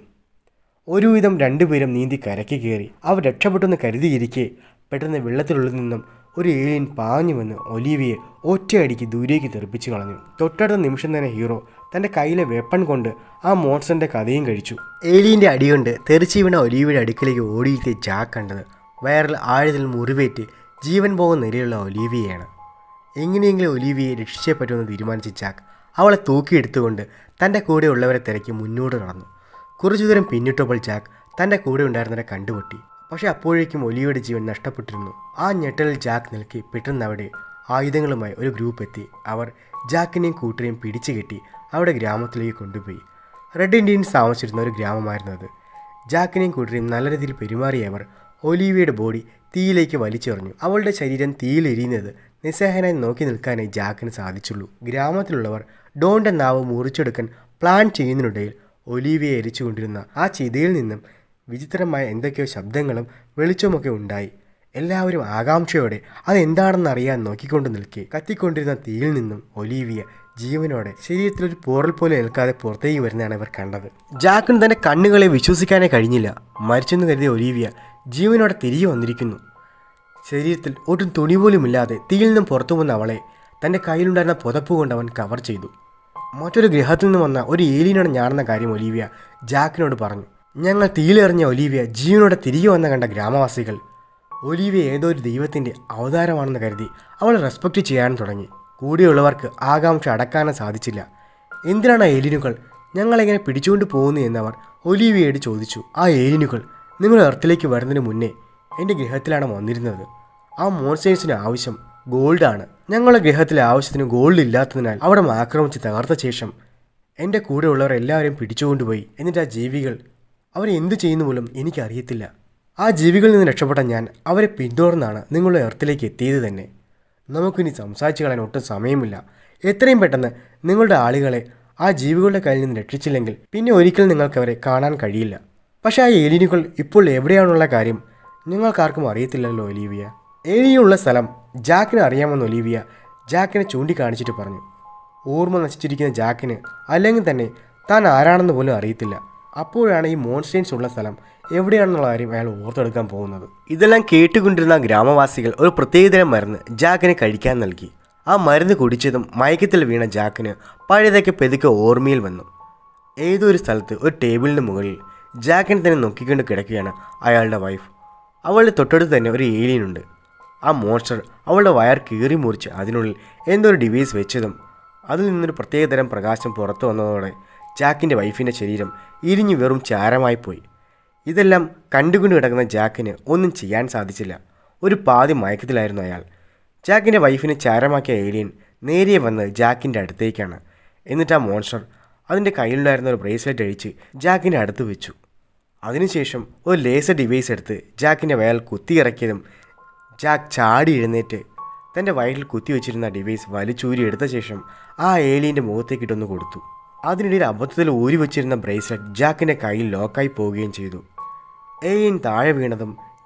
[SPEAKER 1] ഒരുവിധം രണ്ടുപേരും നീന്തി കരയ്ക്ക് കയറി അവർ രക്ഷപ്പെട്ടെന്ന് കരുതിയിരിക്കെ പെട്ടെന്ന് വെള്ളത്തിലുള്ളിൽ നിന്നും ഒരു ഏലിയൻ പാഞ്ഞു വന്ന് ഒലീവിയെ ഒറ്റയടിക്ക് ദൂരേക്ക് തെറിപ്പിച്ചു കളഞ്ഞു തൊട്ടടുത്ത നിമിഷം തന്നെ ഹീറോ തൻ്റെ കയ്യിലെ വെപ്പൺ കൊണ്ട് ആ മോൺസ്റ്ററിൻ്റെ കഥയും കഴിച്ചു ഏലിയൻ്റെ അടികൊണ്ട് തെറിച്ചു വീണ ഒലീവിയുടെ അടുക്കിലേക്ക് ഓടിയെത്തിയ ജാക്ക് കണ്ടത് വയറിൽ ആഴത്തിൽ മുറിവേറ്റ് ജീവൻ പോകുന്ന നിലയിലുള്ള ഒലീവിയെയാണ് എങ്ങനെയെങ്കിലും ഒലീവിയെ രക്ഷിച്ചേ പറ്റുമെന്ന് തീരുമാനിച്ച ജാക്ക് അവളെ തൂക്കിയെടുത്തുകൊണ്ട് തൻ്റെ കൂടെ ഉള്ളവരെ തിരക്കി മുന്നോട്ട് നടന്നു കുറച്ചു ദൂരം പിന്നിട്ടപ്പോൾ ജാക്ക് തൻ്റെ കൂടെ ഉണ്ടായിരുന്നവരെ കണ്ടുപൊട്ടി പക്ഷേ അപ്പോഴേക്കും ഒലിയുടെ ജീവൻ നഷ്ടപ്പെട്ടിരുന്നു ആ ഞെട്ടലിൽ ജാക്ക് നിൽക്കി പെട്ടെന്ന് അവിടെ ആയുധങ്ങളുമായി ഒരു ഗ്രൂപ്പ് എത്തി അവർ ജാക്കിനെയും കൂട്ടരെയും പിടിച്ചു കെട്ടി അവിടെ ഗ്രാമത്തിലേക്ക് കൊണ്ടുപോയി റെഡ് ഇന്ത്യൻസ് താമസിച്ചിരുന്ന ഒരു ഗ്രാമമായിരുന്നു അത് ജാക്കിനെയും കൂട്ടരെയും നല്ല രീതിയിൽ പെരുമാറിയവർ ഒലീവിയുടെ ബോഡി തീയിലേക്ക് വലിച്ചെറിഞ്ഞു അവളുടെ ശരീരം തീയിലെരിയുന്നത് നിസ്സഹനായി നോക്കി നിൽക്കാനായി ജാക്കിന് സാധിച്ചുള്ളൂ ഗ്രാമത്തിലുള്ളവർ ഡോണിൻ്റെ നാവ് മുറിച്ചെടുക്കാൻ പ്ലാൻ ചെയ്യുന്നതിനിടയിൽ ഒലീവിയെ എരിച്ചുകൊണ്ടിരുന്ന ആ ചിതയിൽ നിന്നും വിചിത്രമായ എന്തൊക്കെയോ ശബ്ദങ്ങളും വെളിച്ചവുമൊക്കെ ഉണ്ടായി എല്ലാവരും ആകാംക്ഷയോടെ അതെന്താണെന്ന് അറിയാൻ നോക്കിക്കൊണ്ട് നിൽക്കെ കത്തിക്കൊണ്ടിരുന്ന തീയിൽ നിന്നും ഒലീവിയ ജീവനോടെ ശരീരത്തിലൊരു പോറൽ പോലെ നിൽക്കാതെ പുറത്തേക്ക് വരുന്നതാണ് ഇവർ കണ്ടത് ജാക്കിന് തന്റെ കണ്ണുകളെ വിശ്വസിക്കാനേ കഴിഞ്ഞില്ല മരിച്ചെന്ന് കരുതിയ ഒലീവിയ ജീവനോടെ തിരികെ വന്നിരിക്കുന്നു ശരീരത്തിൽ ഒട്ടും തുണി പോലുമില്ലാതെ തീയിൽ നിന്നും പുറത്തു വന്ന അവളെ തൻ്റെ കയ്യിലുണ്ടായിരുന്ന പുതപ്പ് കൊണ്ട് അവൻ കവർ ചെയ്തു മറ്റൊരു ഗ്രഹത്തിൽ നിന്ന് വന്ന ഒരു ഏലിയനാണ് ഞാനെന്ന കാര്യം ഒലീവിയ ജാക്കിനോട് പറഞ്ഞു ഞങ്ങൾ തീയിലെറിഞ്ഞ ഒലീവിയ ജീവനോടെ തിരികെ വന്ന കണ്ട ഗ്രാമവാസികൾ ഒലീവിയ ഏതോ ഒരു ദൈവത്തിൻ്റെ അവതാരമാണെന്ന് കരുതി അവൾ റെസ്പെക്റ്റ് ചെയ്യാൻ തുടങ്ങി കൂടെയുള്ളവർക്ക് ആകാംക്ഷ അടക്കാനും സാധിച്ചില്ല എന്തിനാണ് ആ ഏലിയനുകൾ ഞങ്ങളെങ്ങനെ പിടിച്ചുകൊണ്ട് പോകുന്നു എന്നവർ ഒലീവിയയോട് ചോദിച്ചു ആ ഏലിയനുകൾ നിങ്ങൾ എർത്തിലേക്ക് വരുന്നതിന് മുന്നേ എൻ്റെ ഗ്രഹത്തിലാണ് വന്നിരുന്നത് ആ മോൺസ്റ്റേഴ്സിന് ആവശ്യം ഗോൾഡാണ് ഞങ്ങളുടെ ഗ്രഹത്തിലെ ആവശ്യത്തിന് ഗോൾഡ് ഇല്ലാത്തതിനാൽ അവിടെ ആക്രമിച്ച് തകർത്ത ശേഷം എൻ്റെ കൂടെയുള്ളവർ എല്ലാവരെയും പിടിച്ചുകൊണ്ടുപോയി എന്നിട്ട് ആ ജീവികൾ അവരെ എന്തു ചെയ്യുന്നു പോലും എനിക്കറിയത്തില്ല ആ ജീവികളിൽ നിന്ന് രക്ഷപ്പെട്ട ഞാൻ അവരെ പിന്തുടർന്നാണ് നിങ്ങളുടെ എർത്തിലേക്ക് എത്തിയത് തന്നെ നമുക്കിനി സംസാരിച്ചു കളയാൻ ഒട്ടും സമയമില്ല എത്രയും പെട്ടെന്ന് നിങ്ങളുടെ ആളുകളെ ആ ജീവികളുടെ കയ്യിൽ നിന്ന് രക്ഷിച്ചില്ലെങ്കിൽ പിന്നെ ഒരിക്കലും നിങ്ങൾക്ക് അവരെ കാണാൻ കഴിയില്ല പക്ഷേ ആ ഏലിയനുകൾ ഇപ്പോൾ എവിടെയാണുള്ള കാര്യം നിങ്ങൾക്കാർക്കും അറിയത്തില്ലല്ലോ ഒലീവിയ ഏലിയുള്ള സ്ഥലം ജാക്കിന് അറിയാമെന്ന് ഒലീവിയ ജാക്കിനെ ചൂണ്ടിക്കാണിച്ചിട്ട് പറഞ്ഞു ഓർമ്മ നശിച്ചിരിക്കുന്ന ജാക്കിന് അല്ലെങ്കിൽ തന്നെ താൻ ആരാണെന്ന് പോലും അറിയത്തില്ല അപ്പോഴാണ് ഈ മോൺസ്റ്റേൻസ് ഉള്ള സ്ഥലം എവിടെയാണെന്നുള്ള കാര്യം അയാൾ ഓർത്തെടുക്കാൻ പോകുന്നത് ഇതെല്ലാം കേട്ടുകൊണ്ടിരുന്ന ഗ്രാമവാസികൾ ഒരു പ്രത്യേകതരം മരുന്ന് ജാക്കിന് കഴിക്കാൻ നൽകി ആ മരുന്ന് കുടിച്ചതും മയക്കത്തിൽ വീണ ജാക്കിന് പഴയതൊക്കെ പെതുക്കെ ഓർമ്മയിൽ വന്നു ഏതോ ഒരു സ്ഥലത്ത് ഒരു ടേബിളിന് മുകളിൽ ജാക്കിനെ തന്നെ നോക്കിക്കൊണ്ട് കിടക്കുകയാണ് അയാളുടെ വൈഫ് അവളുടെ തൊട്ടടുത്ത് തന്നെ ഒരു ഏലിയൻ ഉണ്ട് ആ മോൺസ്റ്റർ അവളുടെ വയർ കീറി മുറിച്ച് അതിനുള്ളിൽ എന്തോ ഒരു ഡിവൈസ് വെച്ചതും അതിൽ നിന്നൊരു പ്രത്യേകതരം പ്രകാശം പുറത്തു വന്നതോടെ ജാക്കിൻ്റെ വൈഫിൻ്റെ ശരീരം ഇരിഞ്ഞു വെറും ചാരമായി പോയി ഇതെല്ലാം കണ്ടുകൊണ്ട് കിടക്കുന്ന ജാക്കിന് ഒന്നും ചെയ്യാൻ സാധിച്ചില്ല ഒരു പാതി മയക്കത്തിലായിരുന്നു അയാൾ ജാക്കിൻ്റെ വൈഫിനെ ചാരമാക്കിയ ഏലിയൻ നേരിയെ വന്ന് ജാക്കിൻ്റെ അടുത്തേക്കാണ് എന്നിട്ട് ആ മോൺസ്റ്റർ അതിൻ്റെ കയ്യിലുണ്ടായിരുന്ന ഒരു ബ്രേസ്ലെറ്റ് അഴിച്ച് ജാക്കിൻ്റെ അടുത്ത് വെച്ചു അതിനുശേഷം ഒരു ലേസർ ഡിവൈസ് എടുത്ത് ജാക്കിൻ്റെ വയൽ കുത്തിയിറക്കിയതും ജാക്ക് ചാടി എഴുന്നേറ്റ് തൻ്റെ വയലിൽ കുത്തിവെച്ചിരുന്ന ഡിവൈസ് വലിച്ചൂരി എടുത്ത ശേഷം ആ ഏലിയൻ്റെ മുഖത്തേക്കിട്ടൊന്ന് കൊടുത്തു അതിനിടയിൽ അബദ്ധത്തിൽ ഊരി വെച്ചിരുന്ന ബ്രേസ്ലെറ്റ് ജാക്കിൻ്റെ കയ്യിൽ ലോക്കായി പോവുകയും ചെയ്തു ഏലിയൻ താഴെ വീണതും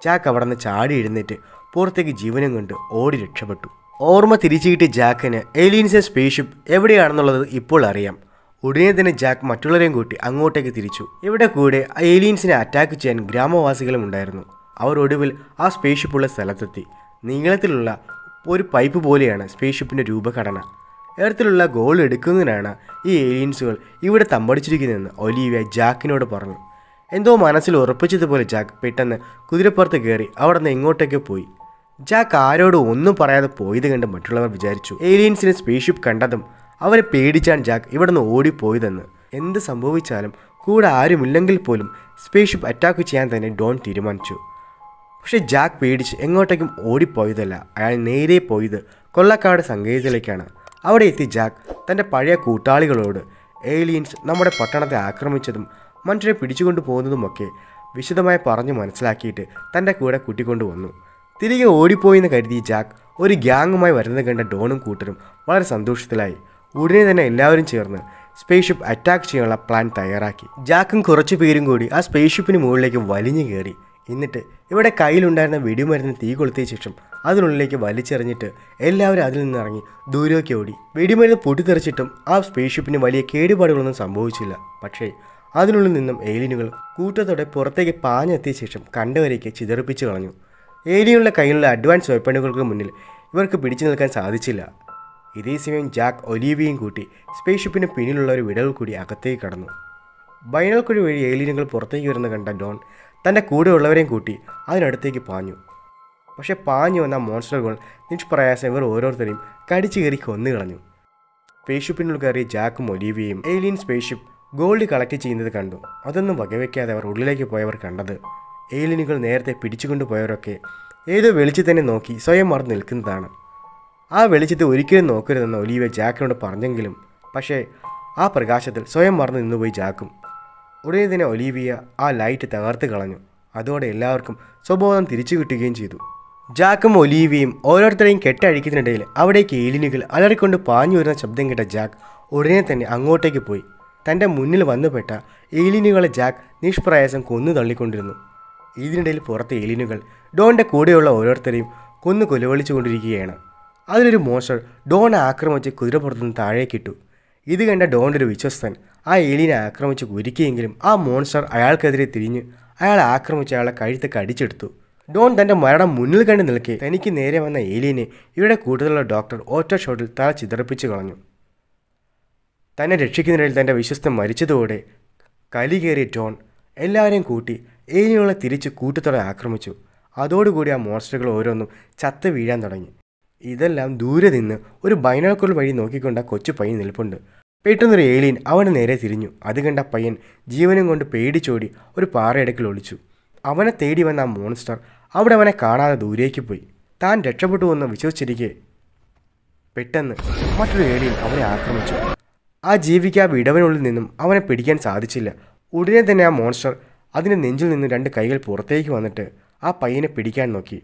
[SPEAKER 1] ജാക്ക് അവിടെ നിന്ന് ചാടി എഴുന്നേറ്റ് പുറത്തേക്ക് ജീവനം കൊണ്ട് ഓടി രക്ഷപ്പെട്ടു ഓർമ്മ തിരിച്ചു കിട്ടിയ ജാക്കിന് ഏലിയൻസിന്റെ സ്പേസ്ഷിപ്പ് എവിടെയാണെന്നുള്ളത് ഇപ്പോൾ അറിയാം ഉടനെ തന്നെ ജാക്ക് മറ്റുള്ളവരെയും കൂട്ടി അങ്ങോട്ടേക്ക് തിരിച്ചു ഇവിടെ കൂടെ ആ ഏലിയൻസിനെ അറ്റാക്ക് ചെയ്യാൻ ഗ്രാമവാസികളും ഉണ്ടായിരുന്നു അവർ ഒടുവിൽ ആ സ്പേസ്ഷിപ്പുള്ള സ്ഥലത്തെത്തി നീളത്തിലുള്ള ഒരു പൈപ്പ് പോലെയാണ് സ്പേസ്ഷിപ്പിൻ്റെ രൂപഘടന എർത്തിലുള്ള ഗോൾ എടുക്കുന്നതിനാണ് ഈ ഏലിയൻസുകൾ ഇവിടെ തമ്പടിച്ചിരിക്കുന്നതെന്ന് ഒലീവിയ ജാക്കിനോട് പറഞ്ഞു എന്തോ മനസ്സിൽ ഉറപ്പിച്ചതുപോലെ ജാക്ക് പെട്ടെന്ന് കുതിരപ്പുറത്ത് കയറി അവിടെ നിന്ന് എങ്ങോട്ടേക്ക് പോയി ജാക്ക് ആരോടും ഒന്നും പറയാതെ പോയത് കണ്ട് മറ്റുള്ളവർ വിചാരിച്ചു ഏലിയൻസിന് സ്പേസ്ഷിപ്പ് കണ്ടതും അവരെ പേടിച്ചാണ് ജാക്ക് ഇവിടെ നിന്ന് ഓടിപ്പോയതെന്ന് എന്ത് സംഭവിച്ചാലും കൂടെ ആരുമില്ലെങ്കിൽ പോലും സ്പേസ്ഷിപ്പ് അറ്റാക്ക് ചെയ്യാൻ തന്നെ ഡോൺ തീരുമാനിച്ചു പക്ഷേ ജാക്ക് പേടിച്ച് എങ്ങോട്ടേക്കും ഓടിപ്പോയതല്ല അയാൾ നേരെ പോയത് കൊള്ളക്കാട് സങ്കേതത്തിലേക്കാണ് അവിടെ എത്തി ജാക്ക് തൻ്റെ പഴയ കൂട്ടാളികളോട് ഏലിയൻസ് നമ്മുടെ പട്ടണത്തെ ആക്രമിച്ചതും മനുഷ്യരെ പിടിച്ചുകൊണ്ടു പോകുന്നതുമൊക്കെ വിശദമായി പറഞ്ഞു മനസ്സിലാക്കിയിട്ട് തൻ്റെ കൂടെ കൂട്ടിക്കൊണ്ടു വന്നു തിരികെ ഓടിപ്പോയെന്ന് കരുതി ജാക്ക് ഒരു ഗ്യാങ്ങുമായി വരുന്നത് കണ്ട ഡോണും കൂട്ടരും വളരെ സന്തോഷത്തിലായി ഉടനെ തന്നെ എല്ലാവരും ചേർന്ന് സ്പേസ്ഷിപ്പ് അറ്റാക്ക് ചെയ്യാനുള്ള പ്ലാൻ തയ്യാറാക്കി ജാക്കും കുറച്ചു പേരും കൂടി ആ സ്പേസ്ഷിപ്പിന് മുകളിലേക്ക് വലിഞ്ഞു കയറി എന്നിട്ട് ഇവിടെ കയ്യിലുണ്ടായിരുന്ന വെടിമരുന്ന് തീ കൊളുത്തിയ ശേഷം അതിനുള്ളിലേക്ക് വലിച്ചെറിഞ്ഞിട്ട് എല്ലാവരും അതിൽ നിന്ന് ഇറങ്ങി ദൂരേക്ക് ഓടി വെടിമരുന്ന് പൊട്ടിത്തെറിച്ചിട്ടും ആ സ്പേസ്ഷിപ്പിന് വലിയ കേടുപാടുകളൊന്നും സംഭവിച്ചില്ല പക്ഷേ അതിനുള്ളിൽ നിന്നും ഏലിയനുകൾ കൂട്ടത്തോടെ പുറത്തേക്ക് പാഞ്ഞെത്തിയ ശേഷം കണ്ടവരേക്ക് ചിതറിപ്പിച്ച് കളഞ്ഞു ഏലിയനുകളുടെ കയ്യിലുള്ള അഡ്വാൻസ് വെപ്പണുകൾക്ക് മുന്നിൽ ഇവർക്ക് പിടിച്ചു നിൽക്കാൻ സാധിച്ചില്ല ഇതേ സമയം ജാക്ക് ഒലീവിയും കൂട്ടി സ്പേസ്ഷിപ്പിന് പിന്നിലുള്ള ഒരു വിടൽ കൂടി അകത്തേക്ക് കടന്നു ബൈനൽക്കുഴി വഴി ഏലിയനുകൾ പുറത്തേക്ക് വരുന്ന കണ്ട ഡോൺ തൻ്റെ കൂടെയുള്ളവരെയും കൂട്ടി അതിനടുത്തേക്ക് പാഞ്ഞു പക്ഷേ പാഞ്ഞു വന്ന മോൺസ്റ്ററുകൾ നിഷ്പ്രയാസം ഇവർ ഓരോരുത്തരെയും കടിച്ചു കയറി കൊന്നു കളഞ്ഞു സ്പേസ്ഷിപ്പിനുള്ളിൽ കയറിയ ജാക്കും ഒലീവിയയും ഏലിയൻ സ്പേസ്ഷിപ്പ് ഗോൾഡ് കളക്ട് ചെയ്യുന്നത് കണ്ടു അതൊന്നും വകവയ്ക്കാതെ അവർ ഉള്ളിലേക്ക് പോയവർ കണ്ടത് ഏലിയനുകൾ നേരത്തെ പിടിച്ചുകൊണ്ടു പോയവരൊക്കെ ഏതോ വെളിച്ചം തന്നെ നോക്കി സ്വയം മറന്ന് നിൽക്കുന്നതാണ് ആ വെളിച്ചത്തെ ഒരിക്കലും നോക്കരുതെന്ന് ഒലീവിയ ജാക്കിനോട് പറഞ്ഞെങ്കിലും പക്ഷേ ആ പ്രകാശത്തിൽ സ്വയം മറന്ന് നിന്നുപോയി ജാക്കും ഉടനെ തന്നെ ഒലീവിയ ആ ലൈറ്റ് തകർത്ത് കളഞ്ഞു അതോടെ എല്ലാവർക്കും സ്വബോധം തിരിച്ചു കിട്ടുകയും ചെയ്തു ജാക്കും ഒലീവിയും ഓരോരുത്തരെയും കെട്ടഴിക്കുന്നതിനിടയിൽ അവിടേക്ക് ഏലിനുകൾ അലറിക്കൊണ്ട് പാഞ്ഞു വരുന്ന ശബ്ദം കേട്ട ജാക്ക് ഉടനെ തന്നെ അങ്ങോട്ടേക്ക് പോയി തൻ്റെ മുന്നിൽ വന്നുപെട്ട ഏലിനുകളെ ജാക്ക് നിഷ്പ്രയാസം കൊന്നു തള്ളിക്കൊണ്ടിരുന്നു ഇതിനിടയിൽ പുറത്തെ ഏലിനുകൾ ഡോണിൻ്റെ കൂടെയുള്ള ഓരോരുത്തരെയും കൊന്നു കൊലവിളിച്ചുകൊണ്ടിരിക്കുകയാണ് അതിലൊരു മോൺസ്റ്റർ ഡോണെ ആക്രമിച്ച് കുതിരപ്പുറത്തുനിന്ന് താഴേക്കിട്ടു ഇത് കണ്ട ഡോണിൻ്റെ ഒരു വിശ്വസ്തൻ ആ ഏലിനെ ആക്രമിച്ച് കുരുക്കിയെങ്കിലും ആ മോൺസ്റ്റർ അയാൾക്കെതിരെ തിരിഞ്ഞ് അയാളെ ആക്രമിച്ച് അയാളെ കഴുത്ത് കടിച്ചെടുത്തു ഡോൺ തൻ്റെ മരണം മുന്നിൽ കണ്ട് നിൽക്കെ തനിക്ക് നേരെ വന്ന ഏലിയനെ ഇവിടെ കൂടുതലുള്ള ഡോക്ടർ ഒറ്റ ഷോട്ടിൽ തല ചിതറിപ്പിച്ച് കളഞ്ഞു തന്നെ രക്ഷിക്കുന്നതിനിടയിൽ തൻ്റെ വിശ്വസ്തൻ മരിച്ചതോടെ കലി കയറിയ ഡോൺ എല്ലാവരെയും കൂട്ടി ഏലിയനുകളെ തിരിച്ച് കൂട്ടത്തോടെ ആക്രമിച്ചു അതോടുകൂടി ആ മോൺസ്റ്ററുകൾ ഓരോന്നും ചത്ത് വീഴാൻ തുടങ്ങി ഇതെല്ലാം ദൂരെ നിന്ന് ഒരു ബൈനാക്കുൾ വഴി നോക്കിക്കൊണ്ട കൊച്ചു പയ്യൻ നിൽപ്പുണ്ട് പെട്ടെന്നൊരു ഏലിയൻ അവന് നേരെ തിരിഞ്ഞു അത് കണ്ട പയ്യൻ ജീവനും കൊണ്ട് പേടിച്ചോടി ഒരു പാറയിടക്കിൽ ഒളിച്ചു അവനെ തേടി വന്ന ആ മോൺസ്റ്റർ അവിടെ അവനെ കാണാതെ ദൂരേക്ക് പോയി താൻ രക്ഷപ്പെട്ടു എന്ന് വിശ്വസിച്ചിരിക്കെ പെട്ടെന്ന് മറ്റൊരു ഏലിയൻ അവനെ ആക്രമിച്ചു ആ ജീവിക്ക് ആ വിടവിനുള്ളിൽ നിന്നും അവനെ പിടിക്കാൻ സാധിച്ചില്ല ഉടനെ തന്നെ ആ മോൺസ്റ്റർ അതിൻ്റെ നെഞ്ചിൽ നിന്ന് രണ്ട് കൈകൾ പുറത്തേക്ക് വന്നിട്ട് ആ പയ്യനെ പിടിക്കാൻ നോക്കി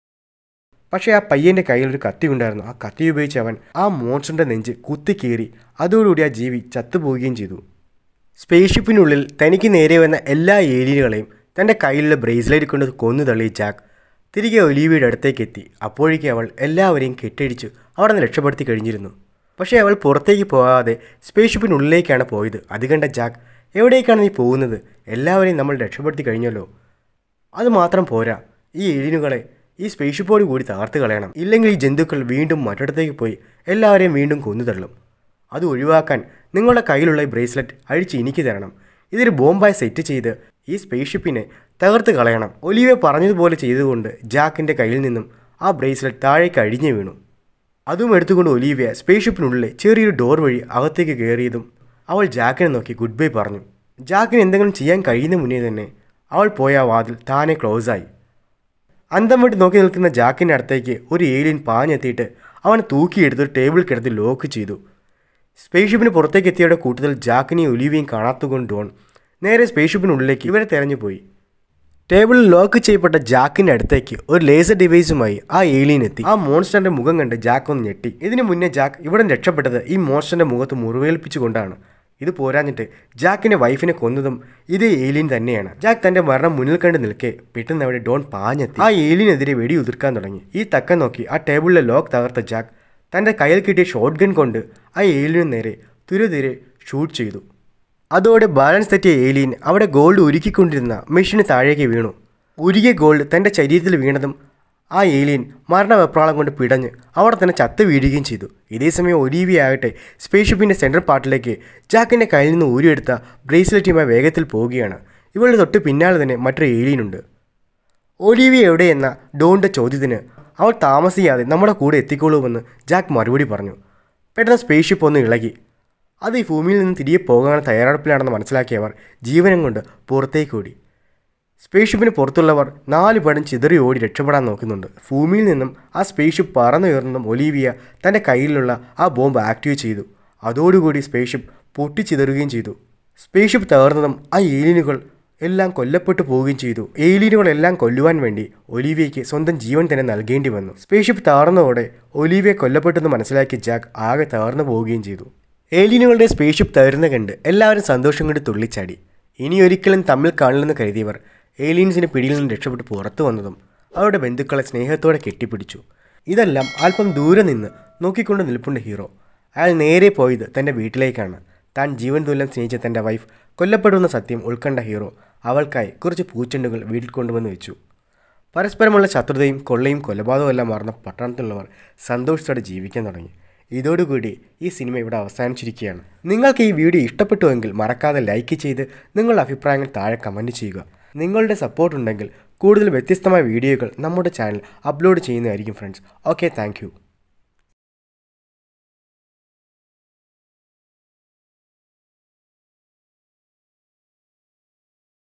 [SPEAKER 1] പക്ഷേ ആ പയ്യൻ്റെ കയ്യിൽ ഒരു കത്തി ഉണ്ടായിരുന്നു ആ കത്തി ഉപയോഗിച്ച് അവൻ ആ മോൺസ്റ്ററിൻ്റെ നെഞ്ച് കുത്തിക്കീറി അതോടുകൂടി ആ ജീവി ചത്തുപോവുകയും ചെയ്തു സ്പേസ്ഷിപ്പിനുള്ളിൽ തനിക്ക് നേരെ വന്ന എല്ലാ ഏലിയനുകളെയും തൻ്റെ കയ്യിലുള്ള ബ്രേസ്ലെറ്റ് കൊണ്ട് കൊന്നു തള്ളി ജാക്ക് തിരികെ ഒലീവിയുടെ അടുത്തേക്ക് എത്തി അപ്പോഴേക്കും അവൾ എല്ലാവരെയും കെട്ടടിച്ച് അവിടെ നിന്ന് രക്ഷപ്പെടുത്തി കഴിഞ്ഞിരുന്നു പക്ഷേ അവൾ പുറത്തേക്ക് പോകാതെ സ്പേസ്ഷിപ്പിനുള്ളിലേക്കാണ് പോയത് അത് കണ്ട ജാക്ക് എവിടേക്കാണ് നീ പോകുന്നത് എല്ലാവരെയും നമ്മൾ രക്ഷപ്പെടുത്തി കഴിഞ്ഞല്ലോ അത് മാത്രം പോരാ ഈ ഏലിയനുകളെ ഈ സ്പേസ്ഷിപ്പോട് കൂടി തകർത്ത് കളയണം ഇല്ലെങ്കിൽ ഈ ജന്തുക്കൾ വീണ്ടും മറ്റിടത്തേക്ക് പോയി എല്ലാവരെയും വീണ്ടും കൊന്നു തള്ളും അത് ഒഴിവാക്കാൻ നിങ്ങളുടെ കയ്യിലുള്ള ഈ ബ്രേസ്ലെറ്റ് അഴിച്ച് എനിക്ക് തരണം ഇതൊരു ബോംബായി സെറ്റ് ചെയ്ത് ഈ സ്പേസ്ഷിപ്പിനെ തകർത്ത് കളയണം ഒലിവെ പറഞ്ഞതുപോലെ ചെയ്തുകൊണ്ട് ജാക്കിൻ്റെ കയ്യിൽ നിന്നും ആ ബ്രേസ്ലെറ്റ് താഴേക്ക് അഴിഞ്ഞു വീണു അതും എടുത്തുകൊണ്ട് ഒലീവിയ സ്പേസ്ഷിപ്പിനുള്ളിൽ ചെറിയൊരു ഡോർ വഴി അകത്തേക്ക് കയറിയതും അവൾ ജാക്കിനെ നോക്കി ഗുഡ് ബൈ പറഞ്ഞു ജാക്കിന് എന്തെങ്കിലും ചെയ്യാൻ കഴിയുന്ന മുന്നേ തന്നെ അവൾ പോയ ആ വാതിൽ താനെ ക്ലോസായി അന്തം വിട്ട് നോക്കി നിൽക്കുന്ന ജാക്കിൻ്റെ അടുത്തേക്ക് ഒരു ഏലിയൻ പാഞ്ഞെത്തിയിട്ട് അവനെ തൂക്കിയെടുത്ത് ഒരു ടേബിൾ കിടത്തി ലോക്ക് ചെയ്തു സ്പേസ്ഷിപ്പിന് പുറത്തേക്ക് എത്തിയവരുടെ കൂട്ടത്തിൽ ജാക്കിനെയും ഒലിവിയും കാണാത്തതുകൊണ്ട് ഡോൺ നേരെ സ്പേസ്ഷിപ്പിനുള്ളിലേക്ക് ഇവരെ തെരഞ്ഞുപോയി ടേബിളിൽ ലോക്ക് ചെയ്യപ്പെട്ട ജാക്കിന്റെ അടുത്തേക്ക് ഒരു ലേസർ ഡിവൈസുമായി ആ ഏലിയൻ എത്തി ആ മോൺസ്റ്ററിന്റെ മുഖം കണ്ട് ജാക്ക് ഒന്ന് ഞെട്ടി ഇതിനു മുന്നേ ജാക്ക് ഇവിടെ രക്ഷപ്പെട്ടത് ഈ മോൺസ്റ്ററിന്റെ മുഖത്ത് മുറിവേൽപ്പിച്ചുകൊണ്ടാണ് ഇത് പോരാഞ്ഞിട്ട് ജാക്കിൻ്റെ വൈഫിനെ കൊന്നതും ഇതേ ഏലിയൻ തന്നെയാണ് ജാക്ക് തൻ്റെ മരണം മുന്നിൽ കണ്ട് നിൽക്കെ പെട്ടെന്ന് അവിടെ ഡോൺ പാഞ്ഞെത്തി ആ ഏലിയനെതിരെ വെടി ഉതിർക്കാൻ തുടങ്ങി ഈ തക്കം നോക്കി ആ ടേബിളിലെ ലോക്ക് തകർത്ത ജാക്ക് തൻ്റെ കയ്യിൽ കിട്ടിയ ഷോട്ട് ഗൺ കൊണ്ട് ആ ഏലിയന് നേരെ തുരുതിരെ ഷൂട്ട് ചെയ്തു അതോടെ ബാലൻസ് തെറ്റിയ ഏലിയൻ അവിടെ ഗോൾഡ് ഉരുക്കിക്കൊണ്ടിരുന്ന മെഷീന് താഴേക്ക് വീണു ഉരുകിയ ഗോൾഡ് തൻ്റെ ശരീരത്തിൽ വീണതും ആ ഏലിയൻ മരണവെപ്രാളം കൊണ്ട് പിടഞ്ഞ് അവിടെ തന്നെ ചത്ത് വീഴുകയും ചെയ്തു ഇതേസമയം ഒലീവിയ ആകട്ടെ സ്പേസ്ഷിപ്പിൻ്റെ സെൻട്രൽ പാർട്ടിലേക്ക് ജാക്കിൻ്റെ കയ്യിൽ നിന്ന് ഊരിയെടുത്ത ബ്രേസ്ലെറ്റുമായി വേഗത്തിൽ പോവുകയാണ് ഇവളുടെ തൊട്ട് പിന്നാലെ തന്നെ മറ്റൊരു ഏലിയനുണ്ട് ഒലീവിയ എവിടെയെന്ന ഡോണിൻ്റെ ചോദ്യത്തിന് അവൾ താമസിയാതെ നമ്മുടെ കൂടെ എത്തിക്കോളൂവെന്ന് ജാക്ക് മറുപടി പറഞ്ഞു പെട്ടെന്ന് സ്പേസ്ഷിപ്പ് ഒന്ന് ഇളകി അത് ഈ ഭൂമിയിൽ നിന്ന് തിരികെ പോകാൻ തയ്യാറെടുപ്പിലാണെന്ന് മനസ്സിലാക്കിയവർ ജീവനം കൊണ്ട് പുറത്തേക്ക് ഓടി സ്പേസ്ഷിപ്പിന് പുറത്തുള്ളവർ നാല് പടം ചിതറി ഓടി രക്ഷപ്പെടാൻ നോക്കുന്നുണ്ട് ഭൂമിയിൽ നിന്നും ആ സ്പേസ്ഷിപ്പ് പറന്നുയർന്നതും ഒലീവിയ തൻ്റെ കയ്യിലുള്ള ആ ബോംബ് ആക്ടിവേറ്റ് ചെയ്തു അതോടുകൂടി സ്പേസ്ഷിപ്പ് പൊട്ടിച്ചിതറുകയും ചെയ്തു സ്പേസ്ഷിപ്പ് തകർന്നതും ആ ഏലിയനുകൾ എല്ലാം കൊല്ലപ്പെട്ടു പോവുകയും ചെയ്തു ഏലിയനുകളെല്ലാം കൊല്ലുവാൻ വേണ്ടി ഒലീവിയയ്ക്ക് സ്വന്തം ജീവൻ തന്നെ നൽകേണ്ടി വന്നു സ്പേസ്ഷിപ്പ് തകർന്നതോടെ ഒലീവിയ കൊല്ലപ്പെട്ടെന്ന് മനസ്സിലാക്കിയ ജാക്ക് ആകെ തകർന്നു പോവുകയും ചെയ്തു ഏലിയനുകളുടെ സ്പേസ്ഷിപ്പ് തകരുന്ന കണ്ട് എല്ലാവരും സന്തോഷം കൊണ്ട് തുള്ളിച്ചാടി ഇനി ഒരിക്കലും തമ്മിൽ കാണില്ലെന്ന് കരുതിയവർ ഏലിയൻസിന് പിടിയിൽ നിന്ന് രക്ഷപ്പെട്ട് പുറത്തു വന്നതും അവരുടെ ബന്ധുക്കളെ സ്നേഹത്തോടെ കെട്ടിപ്പിടിച്ചു ഇതെല്ലാം അല്പം ദൂരെ നിന്ന് നോക്കിക്കൊണ്ട് നിൽപ്പുണ്ട് ഹീറോ അയാൾ നേരെ പോയത് തൻ്റെ വീട്ടിലേക്കാണ് താൻ ജീവൻ തുല്യം സ്നേഹിച്ച തൻ്റെ വൈഫ് കൊല്ലപ്പെടുന്ന സത്യം ഉൾക്കണ്ട ഹീറോ അവൾക്കായി കുറച്ച് പൂച്ചെണ്ടുകൾ വീട്ടിൽ കൊണ്ടുവന്ന് വെച്ചു പരസ്പരമുള്ള ശത്രുതയും കൊള്ളയും കൊലപാതകവും എല്ലാം മറന്ന പട്ടണത്തിലുള്ളവർ സന്തോഷത്തോടെ ജീവിക്കാൻ തുടങ്ങി ഇതോടുകൂടി ഈ സിനിമ ഇവിടെ അവസാനിച്ചിരിക്കുകയാണ് നിങ്ങൾക്ക് ഈ വീഡിയോ ഇഷ്ടപ്പെട്ടുവെങ്കിൽ മറക്കാതെ ലൈക്ക് ചെയ്ത് നിങ്ങളുടെ അഭിപ്രായങ്ങൾ താഴെ കമൻറ്റ് ചെയ്യുക നിങ്ങളുടെ സപ്പോർട്ട് ഉണ്ടെങ്കിൽ കൂടുതൽ വ്യത്യസ്തമായ വീഡിയോകൾ നമ്മുടെ ചാനൽ അപ്ലോഡ് ചെയ്യുന്നതായിരിക്കും ഫ്രണ്ട്സ് ഓക്കെ താങ്ക്